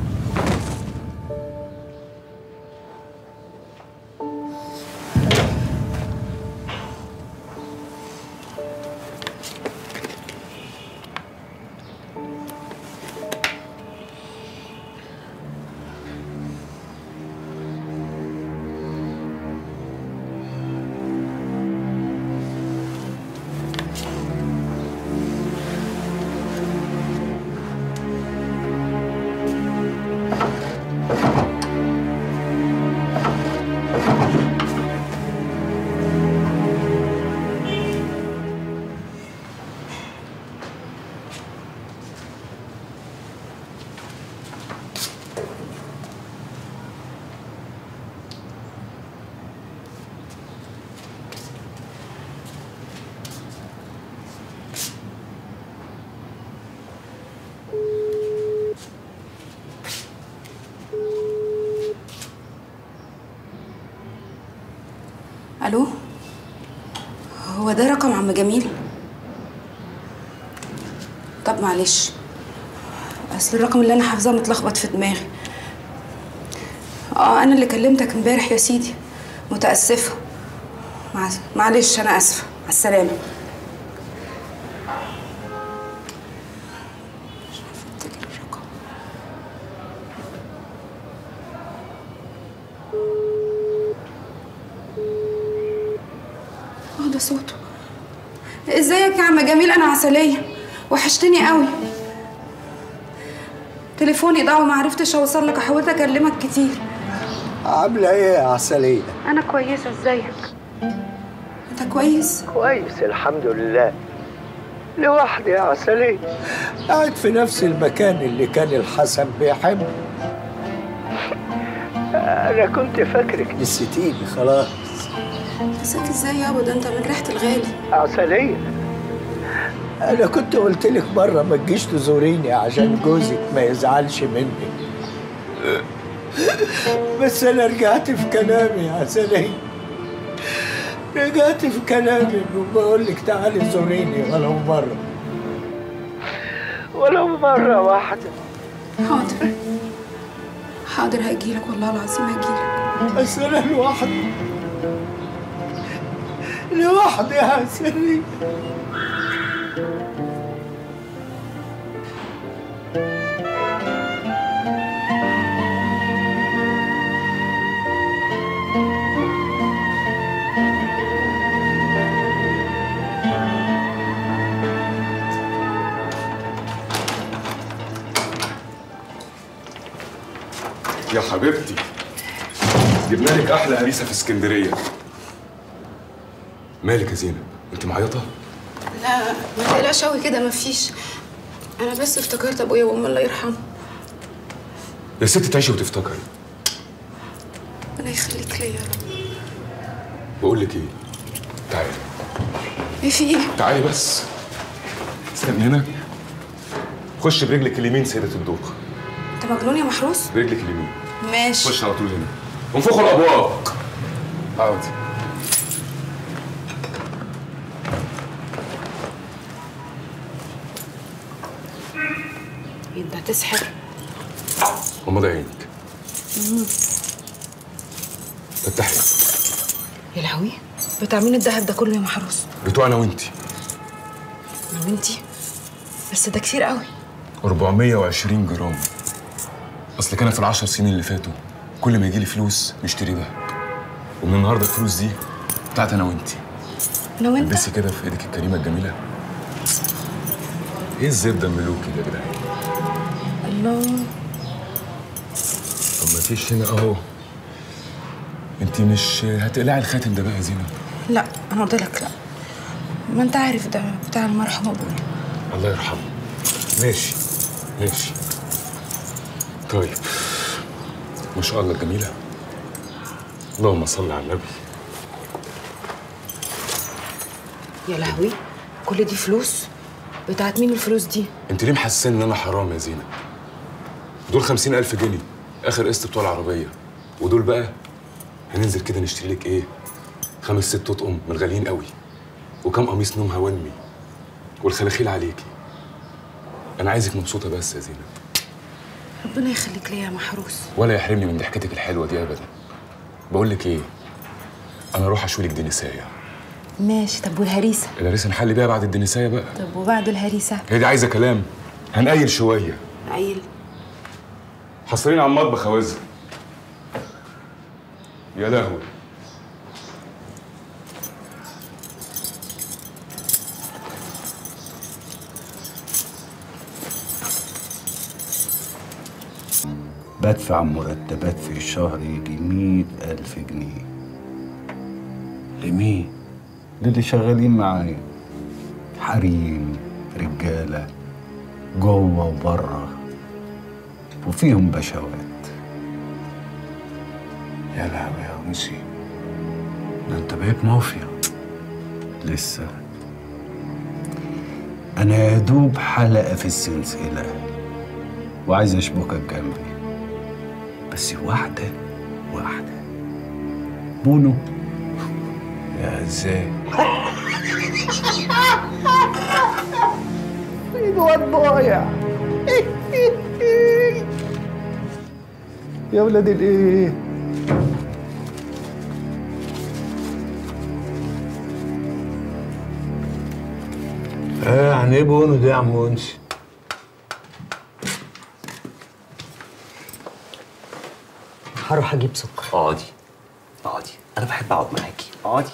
الو هو ده رقم عم جميل طب معلش اصل الرقم اللي انا حافظاه متلخبط في دماغي اه انا اللي كلمتك امبارح يا سيدي متاسفه مع... معلش انا اسفه على السلامه مش عارفة أفتكر الرقم. اه ده صوته ازيك يا عم جميل انا عسليه وحشتني قوي تليفوني ضاع وما عرفتش اوصل لك حاولت اكلمك كتير عاملة ايه يا عسلية؟ انا كويسه ازيك انت كويس كويس الحمد لله لوحدي يا عسلية قاعد في نفس المكان اللي كان الحسن بيحبه أنا كنت فاكرك نسيتيني خلاص نساك ازاي يابا ده انت من ريحه الغالي عسلية أنا كنت قلت لك مرة ما تجيش تزوريني عشان جوزك ما يزعلش مني بس أنا رجعت في كلامي يا عسلية رجعت في كلامي وبقول لك تعالي زوريني ولو مرة ولو مرة واحدة حاضر حاضر هجيلك والله العظيم هجيلك بس أنا لوحدي لوحدي يا عسلية يا حبيبتي جبنا لك احلى هريسه في اسكندريه مالك يا زينب انت معيطه لا ما تقلقش قوي كده مفيش انا بس افتكرت ابويا وامي الله يرحمه يا ست تعيشي وتفتكري ربنا يخليك ليا يا رب بقول لك ايه تعالي ايه في ايه تعالي بس استني هنا خش برجلك اليمين سيدة الدوق انت مجنون يا محروس برجلك اليمين ماشي خش على طول هنا وانفخوا الابواب اقعدي انت هتسحر غمض عينك فتحي يا لهوي بتاع مين الدهب ده كله يا محروس بتوع انا وانتي انا وانتي بس ده كتير قوي 420 جرام اصل كان في العشر سنين اللي فاتوا كل ما يجي لي فلوس نشتري دهب ومن النهارده الفلوس دي بتاعت انا وانتي انا وانت البسي كده في ايدك الكريمه الجميله ايه الزبده الملوكي ده يا جدعان الله طب ما فيش هنا اهو انت مش هتقلعي الخاتم ده بقى يا زينب لا انا قلت لك لا ما انت عارف ده بتاع المرحوم ابويا الله يرحمه ماشي ماشي طيب ما شاء الله الجميلة اللهم صل على النبي يا لهوي كل دي فلوس بتاعت مين الفلوس دي انت ليه محسسين ان انا حرام يا زينب دول خمسين ألف جنيه آخر قسط بتوع العربية ودول بقى هننزل كده نشتري لك إيه خمس ست أطقم من الغاليين قوي وكم قميص نوم هونمي والخلاخيل عليكي أنا عايزك مبسوطة بس يا زينب ربنا يخليك ليا يا محروس ولا يحرمني من ضحكتك الحلوة دي أبدا بقول لك إيه أنا أروح أشوي لك دنساية ماشي طب والهريسه الهريسة نحل بيها بعد الدنساية بقى طب وبعد الهريسه هي دي عايزة كلام هنقيل شوية عيل حصرين على المطبخ يا وزن يا لهوي بدفع مرتبات في الشهر يجي مية ألف جنيه لمين؟ للي شغالين معايا حريم رجالة جوه وبره وفيهم بشوات يا لهوي يا أنسي ده أنت بقيت مافيا لسه أنا يا دوب حلقة في السلسلة وعايز أشبكك جنبي بس واحدة واحدة بونو يا ازاي الواد ضايع يا ولاد الايه ايه يعني ايه بونو دي يا عم انسي هروح اجيب سكر اقعدي اقعدي انا بحب اقعد معاكي اقعدي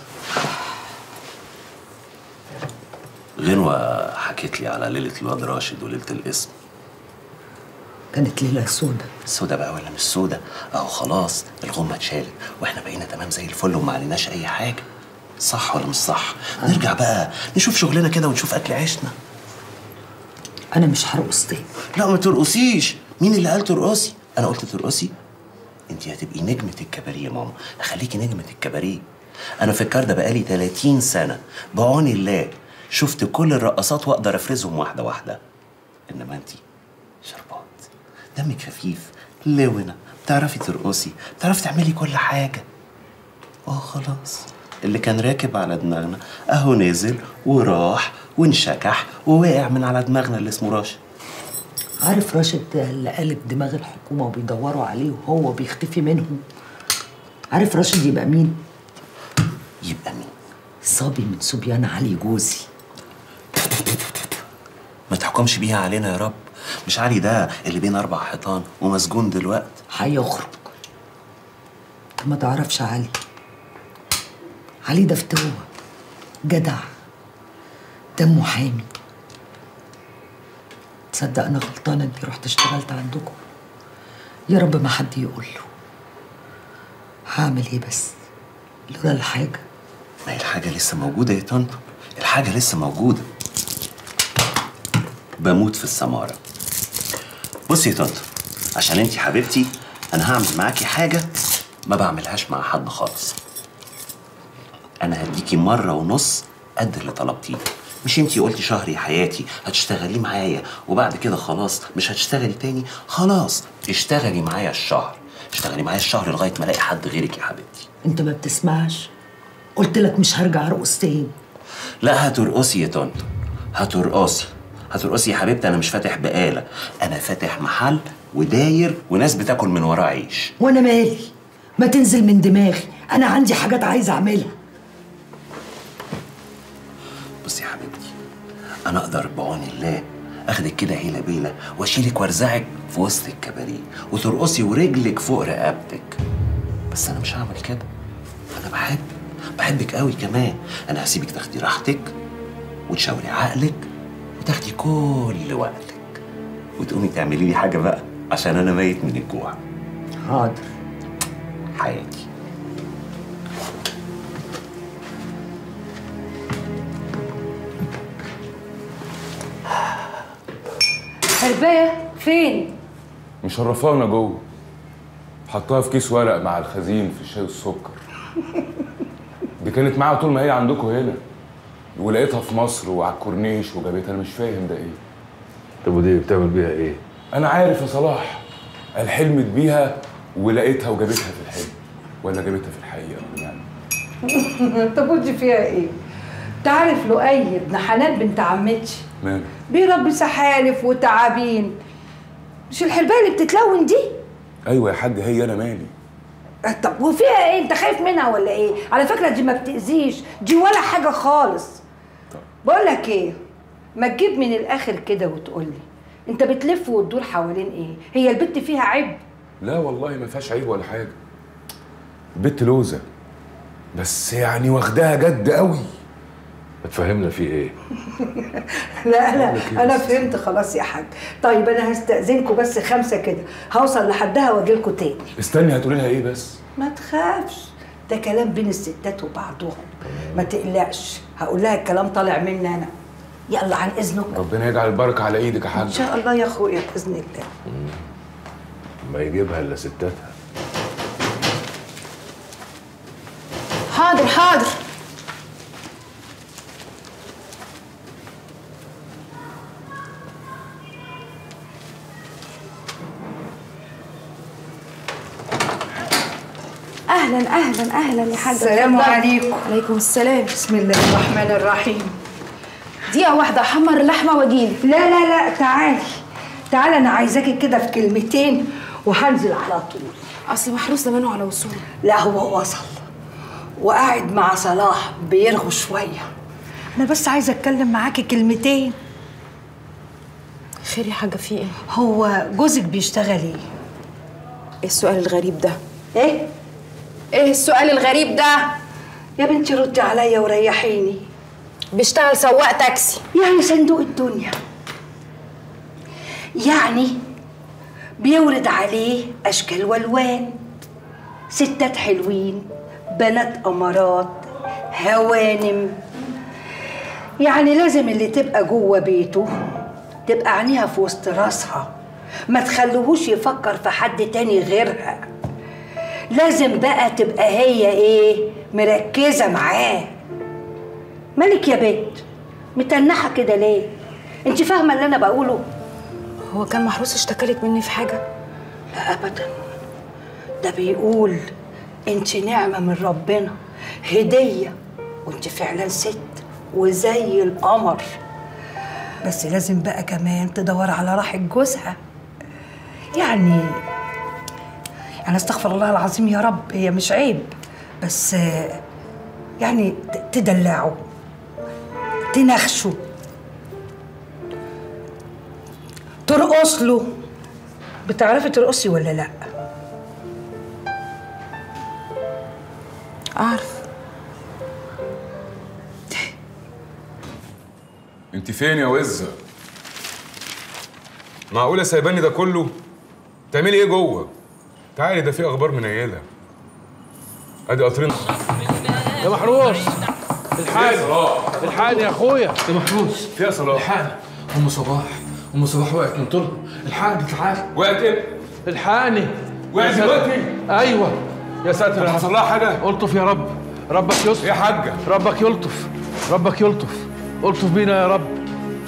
غنوة حكيت لي على ليلة الواد راشد وليلة القسم كانت ليله سودة سودة بقى ولا مش سودة اهو خلاص الغمة اتشالت واحنا بقينا تمام زي الفل وما عليناش اي حاجة صح ولا مش صح نرجع بقى نشوف شغلنا كده ونشوف اكل عيشنا انا مش هرقص تاني لا ما ترقصيش مين اللي قال ترقصي انا قلت ترقصي انت هتبقي نجمة الكباريه يا ماما اخليكي نجمة الكباريه انا في الكار ده بقالي 30 سنة بعون الله شفت كل الرقصات واقدر افرزهم واحدة واحدة انما انت شربات دمك خفيف لونة بتعرفي ترقصي بتعرفي تعملي كل حاجة اه خلاص اللي كان راكب على دماغنا اهو نزل وراح وانشكح ووقع من على دماغنا اللي اسمه راشد عارف راشد ده اللي قالب دماغ الحكومه وبيدوروا عليه وهو بيختفي منهم عارف راشد يبقى مين يبقى مين صبي من صبيان علي جوزي ما تحكمش بيها علينا يا رب مش علي ده اللي بين اربع حيطان ومسجون دلوقتي هيخرج انت ما تعرفش علي علي ده فتوه جدع ده محامي تصدق انا غلطانه اني رحت اشتغلت عندكم يا رب ما حد يقول له هعمل ايه بس لولا الحاجه ما هي الحاجة لسه موجودة يا طنطو الحاجة لسه موجودة بموت في السمارة بصي يا طنطو عشان انتي حبيبتي انا هعمل معاكي حاجة ما بعملهاش مع حد خالص انا هديكي مرة ونص قد اللي طلبتيه مش انتي قلتي شهر يا حياتي هتشتغلي معايا وبعد كده خلاص مش هتشتغلي تاني خلاص اشتغلي معايا الشهر اشتغلي معايا الشهر لغاية ما الاقي حد غيرك يا حبيبتي انت ما بتسمعش قلت لك مش هرجع ارقص تاني لا هترقصي يا طنط هترقصي هترقصي يا حبيبتي انا مش فاتح بقاله انا فاتح محل وداير وناس بتاكل من وراه عيش وانا مالي ما تنزل من دماغي انا عندي حاجات عايزه اعملها بصي يا حبيبتي انا اقدر بعون الله اخدك كده هيله بيله واشيلك وارزعك في وسط الكباريه وترقصي ورجلك فوق رقبتك بس انا مش هعمل كده انا بحب بحبك قوي كمان انا هسيبك تاخدي راحتك وتشاوري عقلك وتاخدي كل وقتك وتقومي تعملي لي حاجه بقى عشان انا ميت من الجوع حاضر حياتي حربايه فين مشرفانا جوه حطها في كيس ورق مع الخزين في الشاي والسكر دي كانت معاها طول ما هي عندكم هنا ولقيتها في مصر وعلى الكورنيش وجابتها انا مش فاهم ده ايه طب ودي بتعمل بيها ايه؟ انا عارف يا صلاح قال حلمت بيها ولقيتها وجابتها في الحلم ولا جابتها في الحقيقه يعني طب ودي فيها ايه تعرف لؤي ابن حنان بنت عمتي ماله بيربي سحالف وتعابين مش الحربايه اللي بتتلون دي ايوه يا حاج هي انا مالي طب وفيها ايه انت خايف منها ولا ايه على فكره دي ما بتاذيش دي ولا حاجه خالص بقول لك ايه ما تجيب من الاخر كده وتقول لي انت بتلف وتدور حوالين ايه هي البت فيها عيب لا والله ما فيهاش عيب ولا حاجه البت لوزه بس يعني واخداها جد قوي هتفهمنا في ايه؟ لا انا انا فهمت خلاص يا حاج طيب انا هستاذنكم بس خمسه كده هوصل لحدها واجي لكم تاني استني هتقولي لها ايه بس ما تخافش ده كلام بين الستات وبعضهم ما تقلقش هقول لها الكلام طالع مني انا يلا عن اذنكم ربنا يجعل البركه على ايدك يا ان حاج شاء الله يا اخويا باذن الله ما يجيبها الا ستاتها حاضر حاضر اهلا اهلا اهلا يا حاجه السلام اتفضلي. عليكم. عليكم السلام بسم الله الرحمن الرحيم دقيقه واحده احمر اللحمه واجيلك لا لا لا تعالي تعالي انا عايزاكي كده في كلمتين وهنزل على طول اصل محروس زمانه على وصول لا هو وصل وقاعد مع صلاح بيرغوا شويه انا بس عايزه اتكلم معاكي كلمتين خير يا حاجه في ايه هو جوزك بيشتغل ايه ايه السؤال الغريب ده ايه ايه السؤال الغريب ده يا بنتي ردي عليا وريحيني بيشتغل سواق تاكسي يعني صندوق الدنيا يعني بيورد عليه اشكال والوان ستات حلوين بنات امارات هوانم يعني لازم اللي تبقى جوه بيته تبقى عينيها في وسط راسها ما تخلوهوش يفكر في حد تاني غيرها لازم بقى تبقى هي ايه مركزه معاه مالك يا بنت متنحه كده ليه انت فاهمه اللي انا بقوله هو كان محروس اشتكلك مني في حاجه لا ابدا ده بيقول انت نعمه من ربنا هديه وانت فعلا ست وزي القمر بس لازم بقى كمان تدور على راحه جوزها يعني يعني استغفر الله العظيم يا رب هي مش عيب بس آه، يعني ت- تدلعه تنخشه ترقص له بتعرفي ترقصي ولا لا اعرف انت فين يا وزه معقوله سايباني ده كله تعملي ايه جوه تعالي ده في اخبار منيله ادي قطرين يا محروس الحقني الحقني يا اخويا يا محروس فيها صلاح الحقني ام صباح ام صباح وقعت من طولها الحقني تعال وقعت ايه؟ الحقني وقعت يا ساتر. دلوقتي؟ ايوه يا ساتر طب حصل لها حاجه؟ الطف يا رب ربك يلطف يا حاجه ربك يلطف ربك يلطف الطف بينا يا رب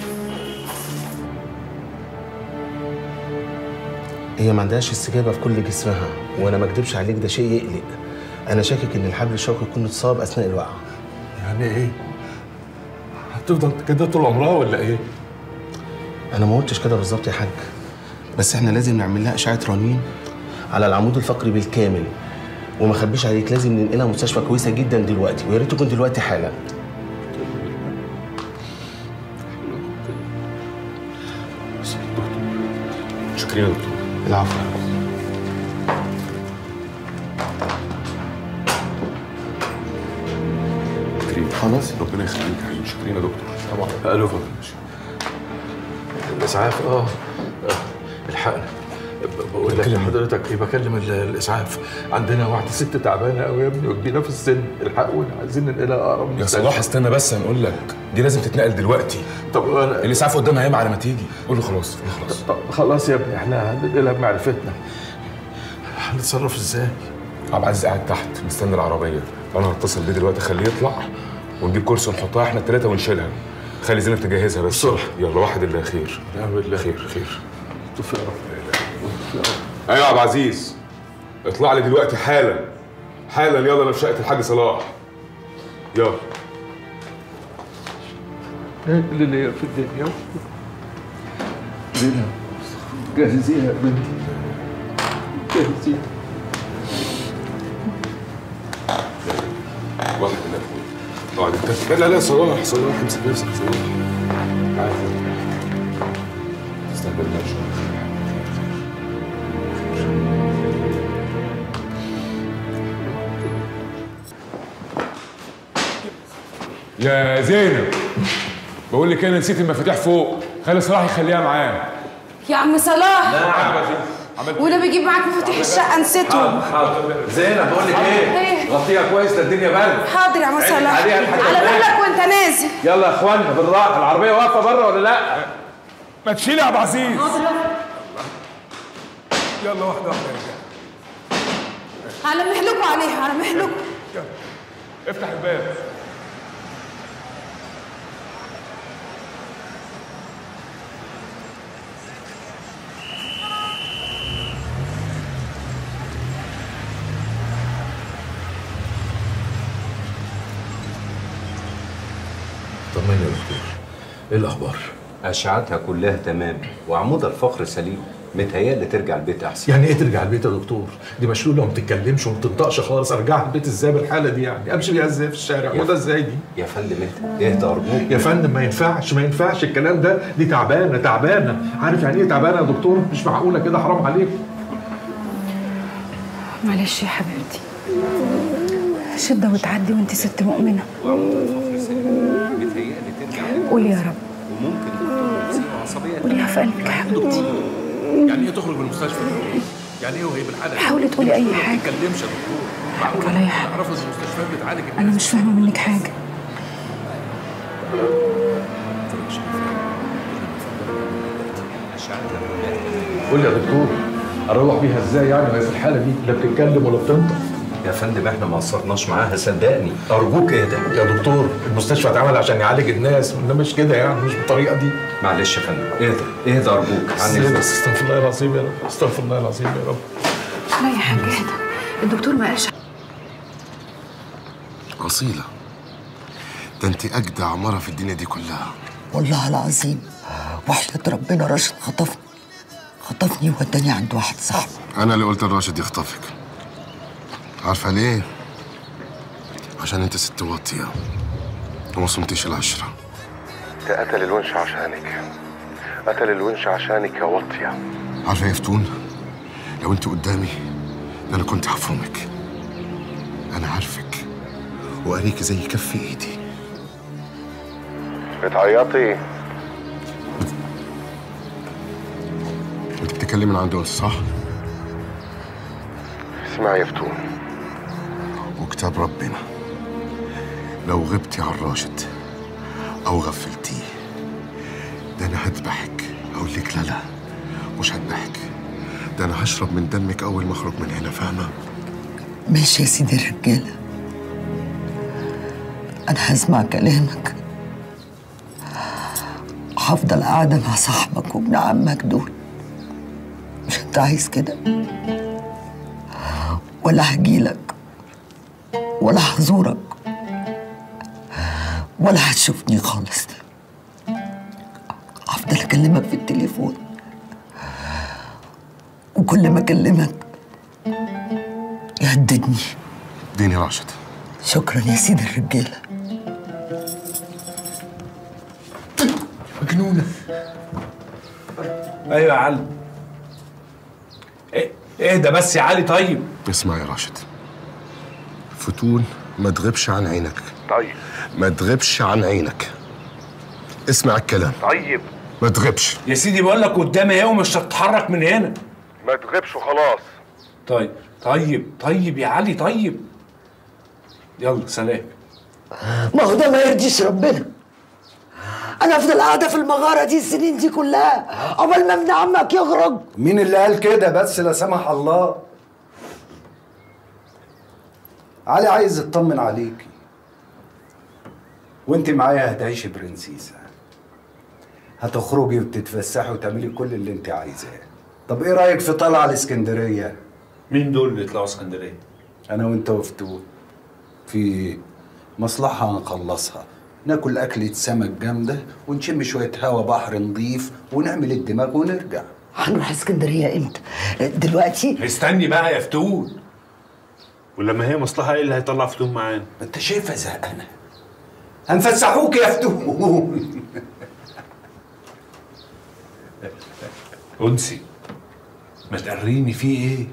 هي ما عندهاش استجابه في كل جسمها وانا ما اكدبش عليك ده شيء يقلق انا شاكك ان الحبل الشوكي يكون اتصاب اثناء الوقعه يعني ايه؟ هتفضل كده طول عمرها ولا ايه؟ انا ما قلتش كده بالظبط يا حاج بس احنا لازم نعمل لها اشعه رنين على العمود الفقري بالكامل وما اخبيش عليك لازم ننقلها مستشفى كويسه جدا دلوقتي ويا ريت تكون دلوقتي حالا شكرا يا دكتور العفو شكرا خلاص ربنا يخليك يا حبيبي شكرا يا دكتور طبعا الو فندم الاسعاف اه آه، الحقنا ب- بقول لك لحضرتك ايه بكلم ال- الاسعاف عندنا واحده ست تعبانه قوي يا ابني وكبيره في السن الحقونا عايزين ننقلها اقرب يا مستشفى. صلاح استنى بس هنقول لك دي لازم تتنقل دلوقتي طب انا الاسعاف قدامها هيبقى على ما تيجي قول له خلاص قول له خلاص طب خلاص يا ابني احنا هننقلها بمعرفتنا هنتصرف ازاي؟ عبد العزيز قاعد تحت مستني العربيه انا هتصل بيه دلوقتي اخليه يطلع ونجيب كرسي ونحطها احنا الثلاثه ونشيلها خلي زينب تجهزها بس بسرعه يلا واحد الله خير نعم بالله خير خير توفيق يا رب ايوه يا عبد العزيز اطلع لي دلوقتي حالا حالا يلا انا في شقه الحاج صلاح يلا اللي ليا في الدنيا زينب جهزيها يا بنتي جهزيها واحد الله اقعد انت لا لا لا صلاح صلاح امسك نفسك صلاح عادي استقبل ان شاء الله يا زينب بقول لك انا نسيت المفاتيح فوق خلي صلاح يخليها معاه يا عم صلاح عملت وانا بجيب معاك مفاتيح الشقه نسيتهم حاضر زينب بقول لك ايه إيه؟ غطيها كويس ده الدنيا برد حاضر يا عم عينك صلاح عليها لحد على ما بالك وانت نازل يلا يا اخوانا بالراحه العربيه واقفه بره ولا لا ما تشيل يا عبد العزيز حاضر يلا واحده واحده يا رجاله على مهلكوا عليها على مهلكوا افتح الباب طمني يا دكتور ايه الاخبار أشعتها كلها تمام وعمود الفقر سليم متهيألي ترجع البيت أحسن يعني ايه ترجع البيت يا دكتور دي مشلوله وما بتتكلمش وما بتنطقش خالص ارجعها البيت ازاي بالحاله دي يعني امشي بيها ازاي في الشارع يا وده ازاي دي يا فندم انت اهدى أرجوك يا فندم ما ينفعش ما ينفعش الكلام ده دي تعبانه تعبانه عارف يعني ايه تعبانه يا دكتور مش معقوله كده حرام عليكم معلش يا حبيبتي شدة وتعدي وانت ست مؤمنة متهيألي ترجع قولي يا رب وممكن تكون مصيبة عصبية قوليها في قلبك يا حبيبتي يعني ايه تخرج من المستشفى يعني ايه وهي بالحاله دي؟ حاولي تقولي أي ما حاجة. بتتكلمش يا دكتور معقوله عليا حق. تعرفوا ان المستشفيات بتعالج الناس أنا مش فاهمة منك حاجة قول لي يا دكتور اروح بيها ازاي يعني وهي في الحاله دي لا بتتكلم ولا بتنطق يا فندم احنا ما قصرناش معاها صدقني أرجوك اهدى يا دكتور المستشفى اتعمل عشان يعالج الناس انما مش كده يعني مش بالطريقه دي معلش يا فندم اهدى اهدى أرجوك عن ازاي إذنك. بس استغفر الله العظيم يا رب استغفر الله العظيم يا رب لا يا حاج اهدى الدكتور ما قالش أصيلة ده أنت أجدع مرة في الدنيا دي كلها والله العظيم وحياة ربنا راشد خطفني خطفني ووداني عند واحد صاحبي أنا اللي قلت لراشد يخطفك عارفة ليه؟ عشان أنت ست واطية وما صمتيش العشرة ده قتل الونش عشانك قتل الونش عشانك يا واطية عارفة يا فتون لو أنت قدامي ده أنا كنت هفرمك أنا عارفك وأريك زي كف إيدي بتعيطي انت بتتكلمي من عند أنس صح؟ اسمعي يا فتون وكتاب ربنا لو غبتي عن راشد أو غفلتيه ده أنا هذبحك أقول لك لا لا مش هذبحك ده أنا هشرب من دمك أول ما أخرج من هنا فاهمة؟ ماشي يا سيدي الرجالة أنا هسمع كلامك هفضل قاعدة مع صاحبك وابن عمك دول مش أنت عايز كده ولا هجيلك ولا هزورك ولا هتشوفني خالص هفضل افضل اكلمك في التليفون وكل ما اكلمك يهددني اديني راشد شكرا يا سيد الرجاله مجنونه ايوه يا علي إيه- اهدى بس يا علي طيب اسمع يا راشد فتون ما تغيبش عن عينك طيب ما تغيبش عن عينك اسمع الكلام طيب ما تغيبش يا سيدي بقول لك قدامي اهو مش هتتحرك من هنا ما تغيبش وخلاص طيب طيب طيب يا علي طيب يلا سلام ما هو ده ما يرضيش ربنا انا افضل قاعده في المغاره دي السنين دي كلها عقبال ما ابن عمك يخرج مين اللي قال كده بس لا سمح الله علي عايز يطمن عليكي وانت معايا هتعيشي برنسيسة هتخرجي وتتفسحي وتعملي كل اللي انت عايزاه طب ايه رايك في طلعه الاسكندريه مين دول اللي يطلعوا اسكندريه انا وانت وفتون في مصلحه هنخلصها ناكل أكلة سمك جامدة ونشم شوية هوا بحر نضيف ونعمل الدماغ ونرجع هنروح اسكندريه امتى دلوقتي استني بقى يا فتون ولما هي مصلحه ايه اللي هيطلع فتون معانا ما انت شايفها زهقانة هنفسحوك يا فتون انسي ما تقريني في ايه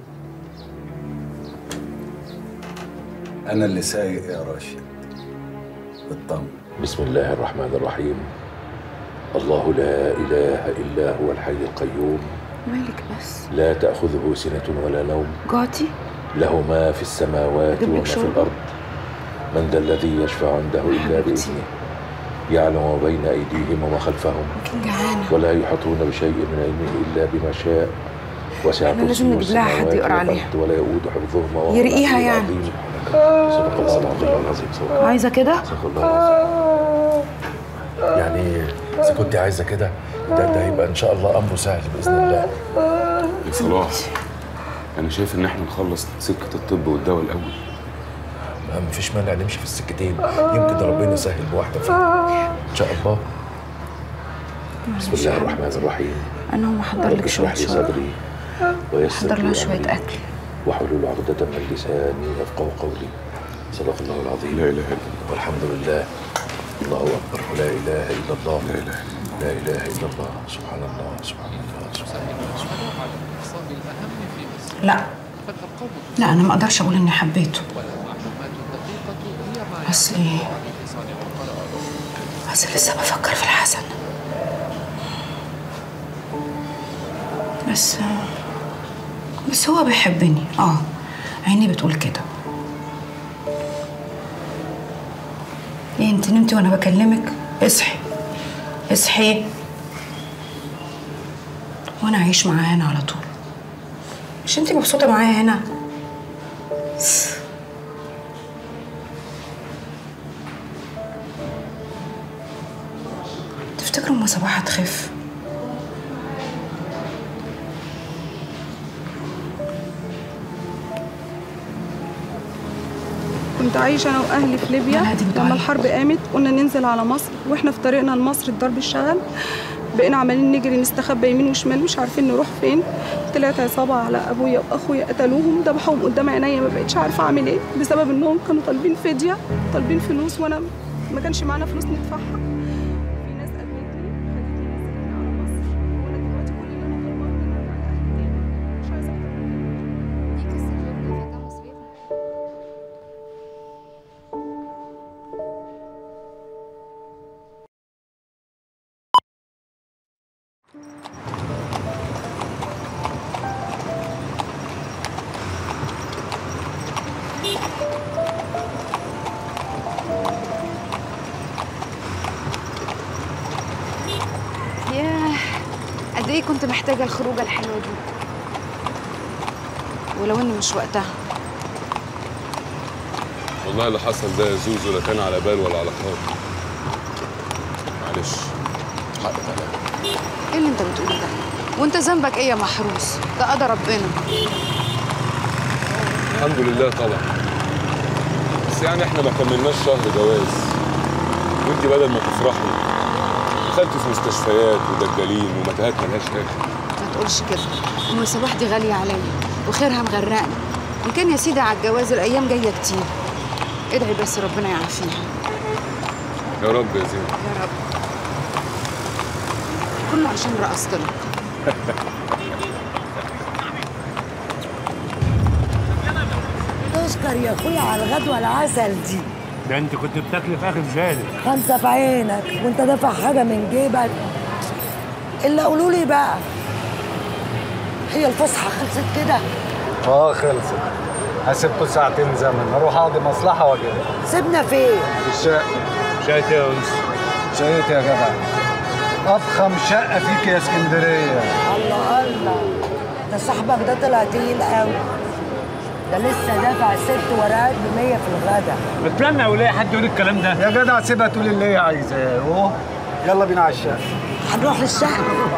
أنا اللي سايق يا راشد اطمن بسم الله الرحمن الرحيم الله لا إله إلا هو الحي القيوم مالك بس لا تأخذه سنة ولا نوم جعتي له ما في السماوات أجيب لك وما في شوربة؟ الأرض من ذا الذي يشفع عنده إلا بإذنه يعلم ما بين أيديهم وما خلفهم جعانة ولا يحيطون بشيء من علمه إلا بما شاء وسع إحنا لازم كرسيه نجيب لها حد السماوات يقرأ عليها. والأرض ولا يؤود حفظهما وهو يرقيها العلي يعني. العظيم. صدق الله العظيم العظيم صدق الله عايزة كده؟ صدق الله العظيم يعني إذا كنت عايزة كده ده ده هيبقى إن شاء الله أمره سهل بإذن الله يا صلاح انا شايف ان احنا نخلص سكه الطب والدواء الاول ما مفيش مانع نمشي في السكتين يمكن ربنا يسهل بواحدة فيهم إن شاء الله بسم الله الرحمن الرحيم أنا هقوم أحضر رب لك اشرح شوية لي شوربة صدري ويسر أحضر لها لي شوية أمري أكل واحلل عقدة من لساني يفقه قولي صدق الله العظيم لا اله الا الله والحمد لله الله اكبر ولا اله الا الله لا اله لا اله الا الله سبحان الله سبحان الله سبحان الله سبحان الله لا لا أنا ما أقدرش أقول إني حبيته أصل أصل لسه بفكر في الحسن بس بس هو بيحبني اه عيني بتقول كده ايه انت نمتي وانا بكلمك اصحي اصحي وانا اعيش معاه هنا على طول مش انت مبسوطه معايا هنا تفتكروا اما صباح هتخف كنت عايشة أنا وأهلي في ليبيا لما الحرب قامت قلنا ننزل على مصر وإحنا في طريقنا لمصر الضرب اشتغل بقينا عمالين نجري نستخبى يمين وشمال مش عارفين نروح فين طلعت عصابة على أبويا وأخويا قتلوهم ذبحوهم قدام عينيا ما بقتش عارفة أعمل إيه بسبب إنهم كانوا طالبين فدية طالبين فلوس وأنا ما كانش معانا فلوس ندفعها في ناس قابلتني خدتني نزلتني على مصر وأنا دلوقتي كل اللي أنا طالباه إن أنا أرجع أهلي تاني مش عايزة أكتر من كده ياه قد ايه كنت محتاجه الخروجه الحلوه دي ولو ان مش وقتها والله اللي حصل ده يا زوزو لا كان على بال ولا على خاطر معلش حقك عليا ايه اللي انت بتقوله ده وانت ذنبك ايه يا محروس ده قدر ربنا الحمد لله طبعا بس يعني احنا ما كملناش شهر جواز وانت بدل ما تفرحي دخلت في مستشفيات ودجالين ومتاهات ملهاش اخر ما تقولش كده ام صباح دي غاليه عليا وخيرها مغرقني ان كان يا سيدي على الجواز الايام جايه كتير ادعي بس ربنا يعافيها يا رب يا زينب يا رب كله عشان رقصت لك تشكر يا اخويا على الغدوه العسل دي ده انت كنت بتاكلي في اخر ذلك خمسه في عينك وانت دافع حاجه من جيبك الا قولوا لي بقى هي الفسحه خلصت كده اه خلصت هسيبكوا ساعتين زمن اروح اقضي مصلحه واجي سيبنا فين في الشقه شايت يا انس شقيت يا جدع اضخم شقه فيك يا اسكندريه الله الله ده صاحبك ده طلع تقيل قوي ده لسه دافع ست ورقات ب 100 في الغدا بتلمع ولاقي حد يقول الكلام ده يا جدع سيبها تقول اللي هي عايزاه اهو يلا بينا على الشقه هنروح للشقه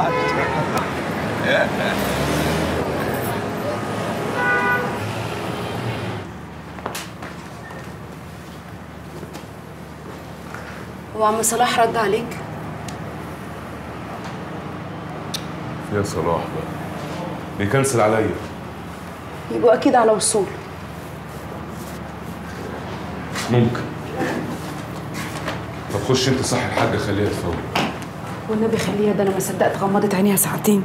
هو عم صلاح رد عليك يا صلاح بقى بيكنسل عليا يبقوا اكيد على وصول ممكن طب خش انت صح الحاجه خليها تفوت والنبي خليها ده انا ما صدقت غمضت عينيها ساعتين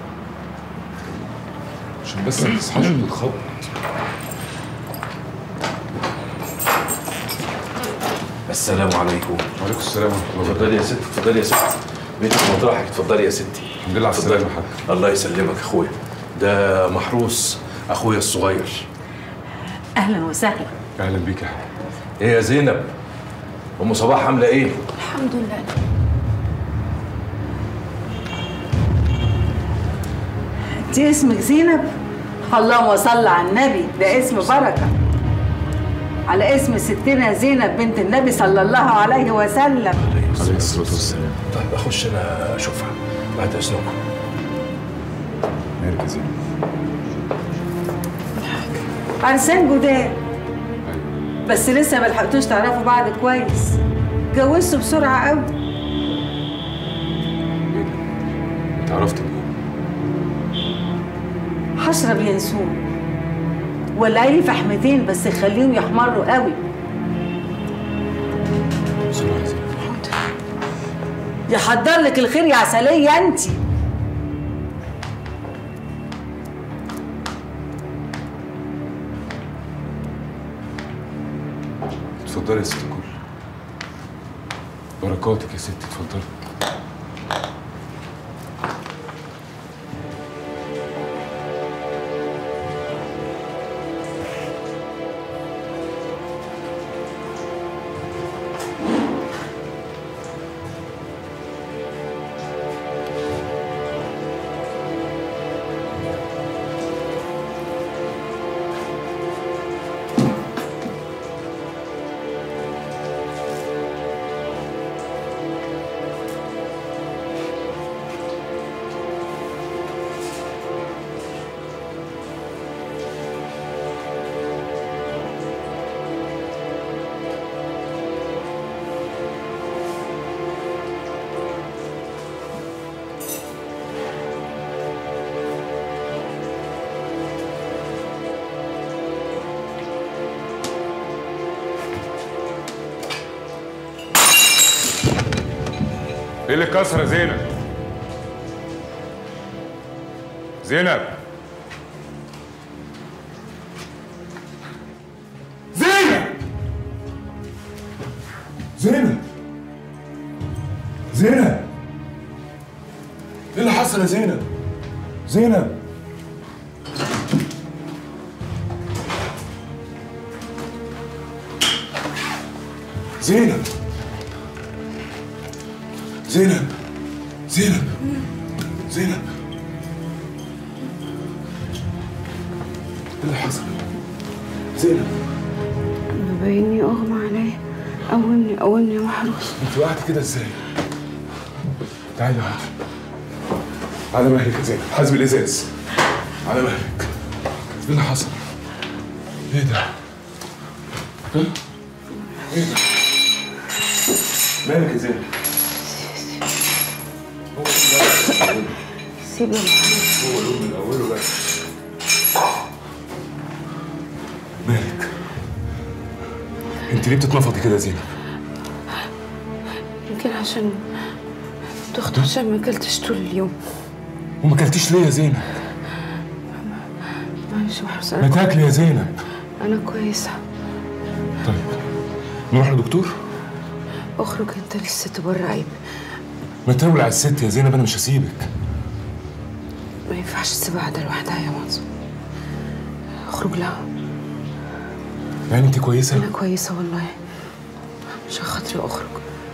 عشان بس ما تصحاش وتتخبط السلام عليكم وعليكم السلام ورحمه الله اتفضلي يا ست اتفضلي يا ست بيتك مطرحك اتفضلي يا ستي الحمد لله على السلامه يا حاج الله يسلمك اخويا ده محروس اخويا الصغير اهلا وسهلا اهلا بيك يا حاج ايه يا زينب ام صباح عامله ايه الحمد لله انت اسمك زينب اللهم صل على النبي ده اسم بركه على اسم ستنا زينب بنت النبي صلى الله عليه وسلم عليه الصلاه والسلام طيب اخش انا اشوفها بعد اذنكم مالك يا زينب عرسان جداد بس لسه ما لحقتوش تعرفوا بعض كويس اتجوزتوا بسرعه قوي انت عرفت منين حشرة بينسون ولعي لي فحمتين بس خليهم يحمروا قوي بسرعه يا زينب يحضر لك الخير يا عسلية انت اتفضلي يا ست الكل بركاتك يا ستي اتفضلي ايه اللي كسر يا زينب زينب زينب زينب زينب ايه اللي حصل يا زينب زينب زينب زينب زينب زينب ايه اللي حصل زينب باينني اغمى عليا قومني قومني يا محروس انت وقعت كده ازاي تعالي يا عاطف على مهلك يا زينب حزم الازاز على مهلك ايه اللي حصل ايه ده ها؟ ايه ده مالك يا زينب اوله سيب يا محروس هو اليوم من اوله بس مالك انت ليه بتتنفضي كده يا زينب يمكن عشان دخت عشان ما اكلتش طول اليوم وما اكلتيش ليه يا زينب معلش يا محروس ما انا تاكلي يا زينب انا كويسه طيب نروح لدكتور اخرج انت لسه بره عيب ما تولع على الست يا زينب انا مش هسيبك ما ينفعش تسيبها قاعده لوحدها يا منصور اخرج لها يعني انت كويسه انا كويسه والله عشان خاطري اخرج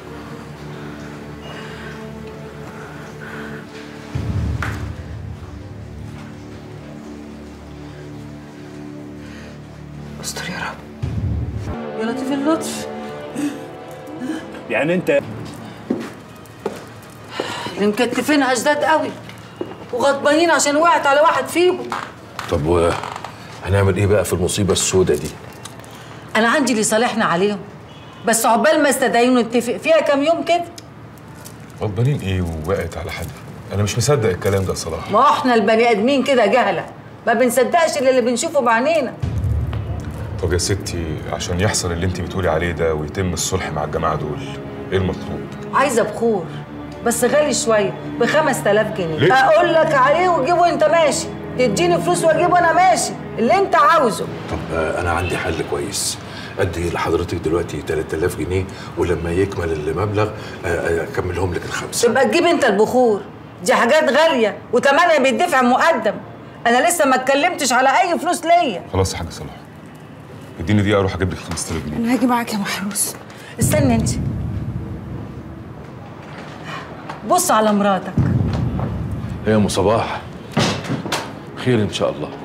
استر يا رب يا لطيف اللطف يعني انت اللي مكتفينها جداد قوي وغضبانين عشان وقعت على واحد فيهم طب و هنعمل ايه بقى في المصيبه السوداء دي انا عندي اللي صالحنا عليهم بس عقبال ما استدعيهم نتفق فيها كام يوم كده غضبانين ايه ووقعت على حد انا مش مصدق الكلام ده صراحه ما احنا البني ادمين كده جهله ما بنصدقش الا اللي بنشوفه بعينينا طب يا ستي عشان يحصل اللي انت بتقولي عليه ده ويتم الصلح مع الجماعه دول ايه المطلوب عايزه بخور بس غالي شويه ب 5000 جنيه ليه؟ اقول لك عليه وتجيبه انت ماشي تديني فلوس واجيبه انا ماشي اللي انت عاوزه طب آه، انا عندي حل كويس ادي لحضرتك دلوقتي 3000 جنيه ولما يكمل المبلغ آه، آه، اكملهم لك الخمسه تبقى تجيب انت البخور دي حاجات غاليه وتمنها بيدفع مقدم انا لسه ما اتكلمتش على اي فلوس ليا خلاص يا حاج صلاح اديني دقيقه اروح اجيب لك 5000 جنيه انا هاجي معاك يا محروس استني انت بص على مراتك يا ام صباح خير ان شاء الله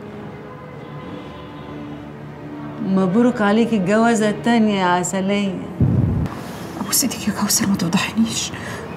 مبروك عليك الجوازه التانية يا عسليه ابوس ايدك يا كوثر ما تفضحنيش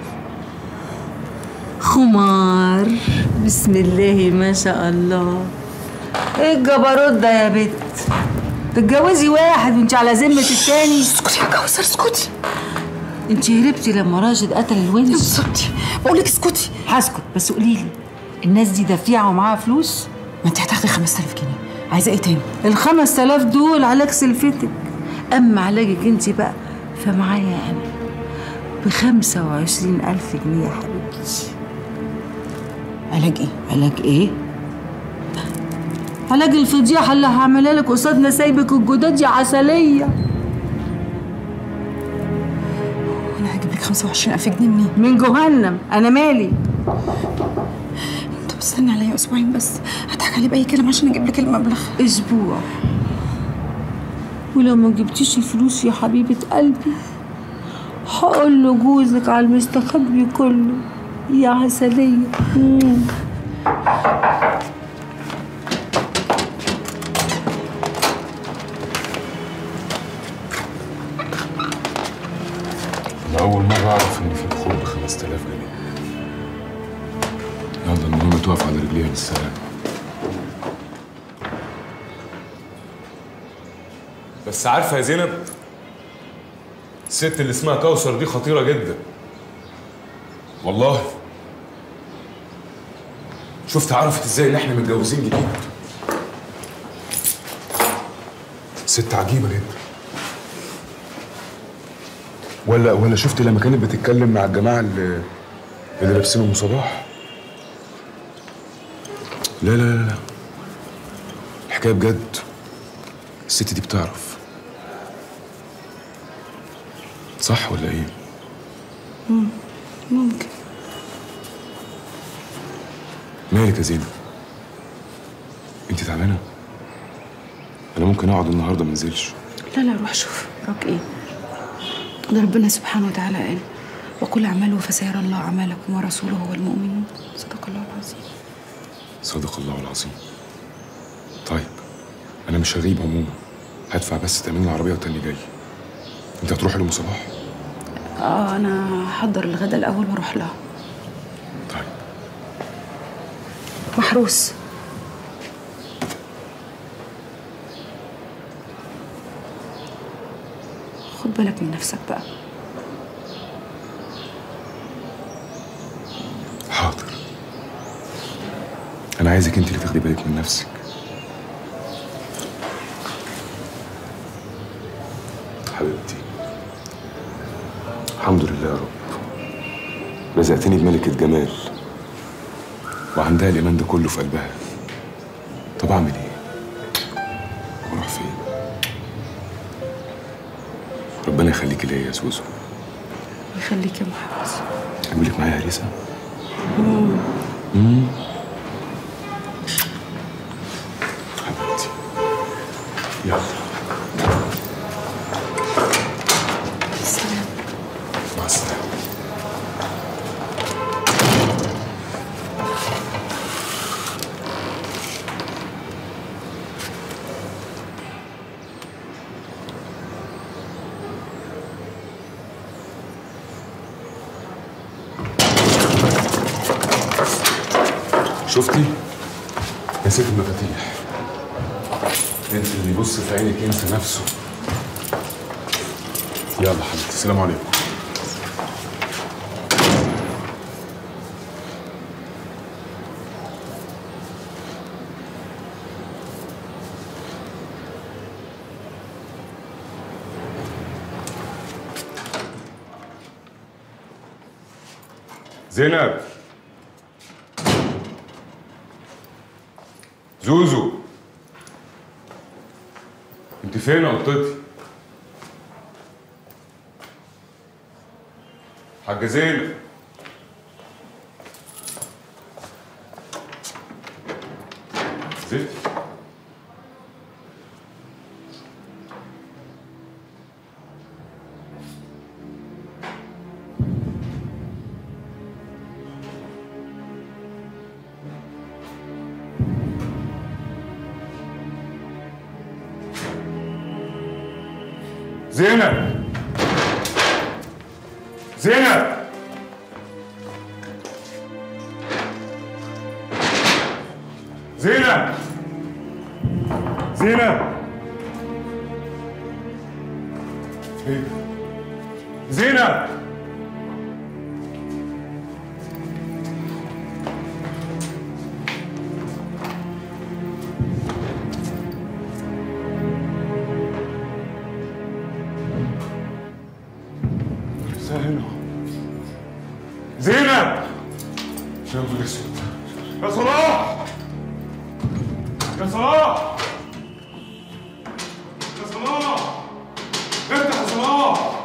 خمار بسم الله ما شاء الله ايه الجبروت ده يا بت تتجوزي واحد وانت على ذمه التاني اسكتي يا كوثر اسكتي انت هربتي لما راشد قتل الونش بالظبط بقول لك اسكتي هسكت بس قولي لي الناس دي دفيعه ومعاها فلوس ما انت هتاخدي 5000 جنيه عايزه ايه تاني ال 5000 دول علاج سلفتك اما علاجك انت بقى فمعايا انا ب 25000 جنيه يا حبيبتي علاج ايه علاج ايه علاج الفضيحه اللي هعملها لك قصاد نسايبك الجداد يا عسليه انا هجيب لك 25000 جنيه منين من جهنم انا مالي طب استني عليا اسبوعين بس هضحك عليه باي كلام عشان اجيب لك المبلغ اسبوع ولو ما جبتيش الفلوس يا حبيبه قلبي هقول له جوزك على المستخبي كله يا عسليه مم. انا اول مره اعرف ان في بخور ب 5000 جنيه يلا المهم تقف على رجليها بالسلامه بس عارفه يا زينب الست اللي اسمها كوثر دي خطيره جدا والله شفت عرفت ازاي ان احنا متجوزين جديد ست عجيبه جدا ولا ولا شفت لما كانت بتتكلم مع الجماعه اللي اللي لابسين ام صباح لا لا لا لا الحكايه بجد الست دي بتعرف صح ولا ايه مم. ممكن مالك يا زينب انت تعبانه انا ممكن اقعد النهارده ما انزلش لا لا روح شوف وراك ايه ده ربنا سبحانه وتعالى قال وقل اعملوا فسيرى الله اعمالكم ورسوله والمؤمنون صدق الله العظيم صدق الله العظيم طيب انا مش هغيب عموما هدفع بس تامين العربيه وتاني جاي انت هتروح لام صباح اه انا هحضر الغدا الاول واروح لها طيب محروس خد بالك من نفسك بقى حاضر انا عايزك انت اللي تاخدي بالك من نفسك حبيبتي الحمد لله يا رب رزقتني بملكة جمال وعندها الإيمان ده كله في قلبها طب أعمل إيه؟ أروح فين؟ ربنا يخليكي ليا يا سوسو يخليك يا محمد أجيب لك معايا هريسة؟ مم. مم. حبيبتي يلا سلام مع السلامة شفتي؟ نسيت المفاتيح انت اللي يبص في عينك ينسى نفسه يلا حبيبتي السلام عليكم زينب زوزو انت فين يا قطتي حاجة زينب زيت زينب زينب زينب زينب إيه؟ زينب زينب زينب يا ابو اسود يا صلاح يا صلاح يا صلاح افتح يا صلاح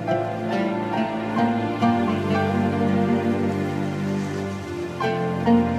thank you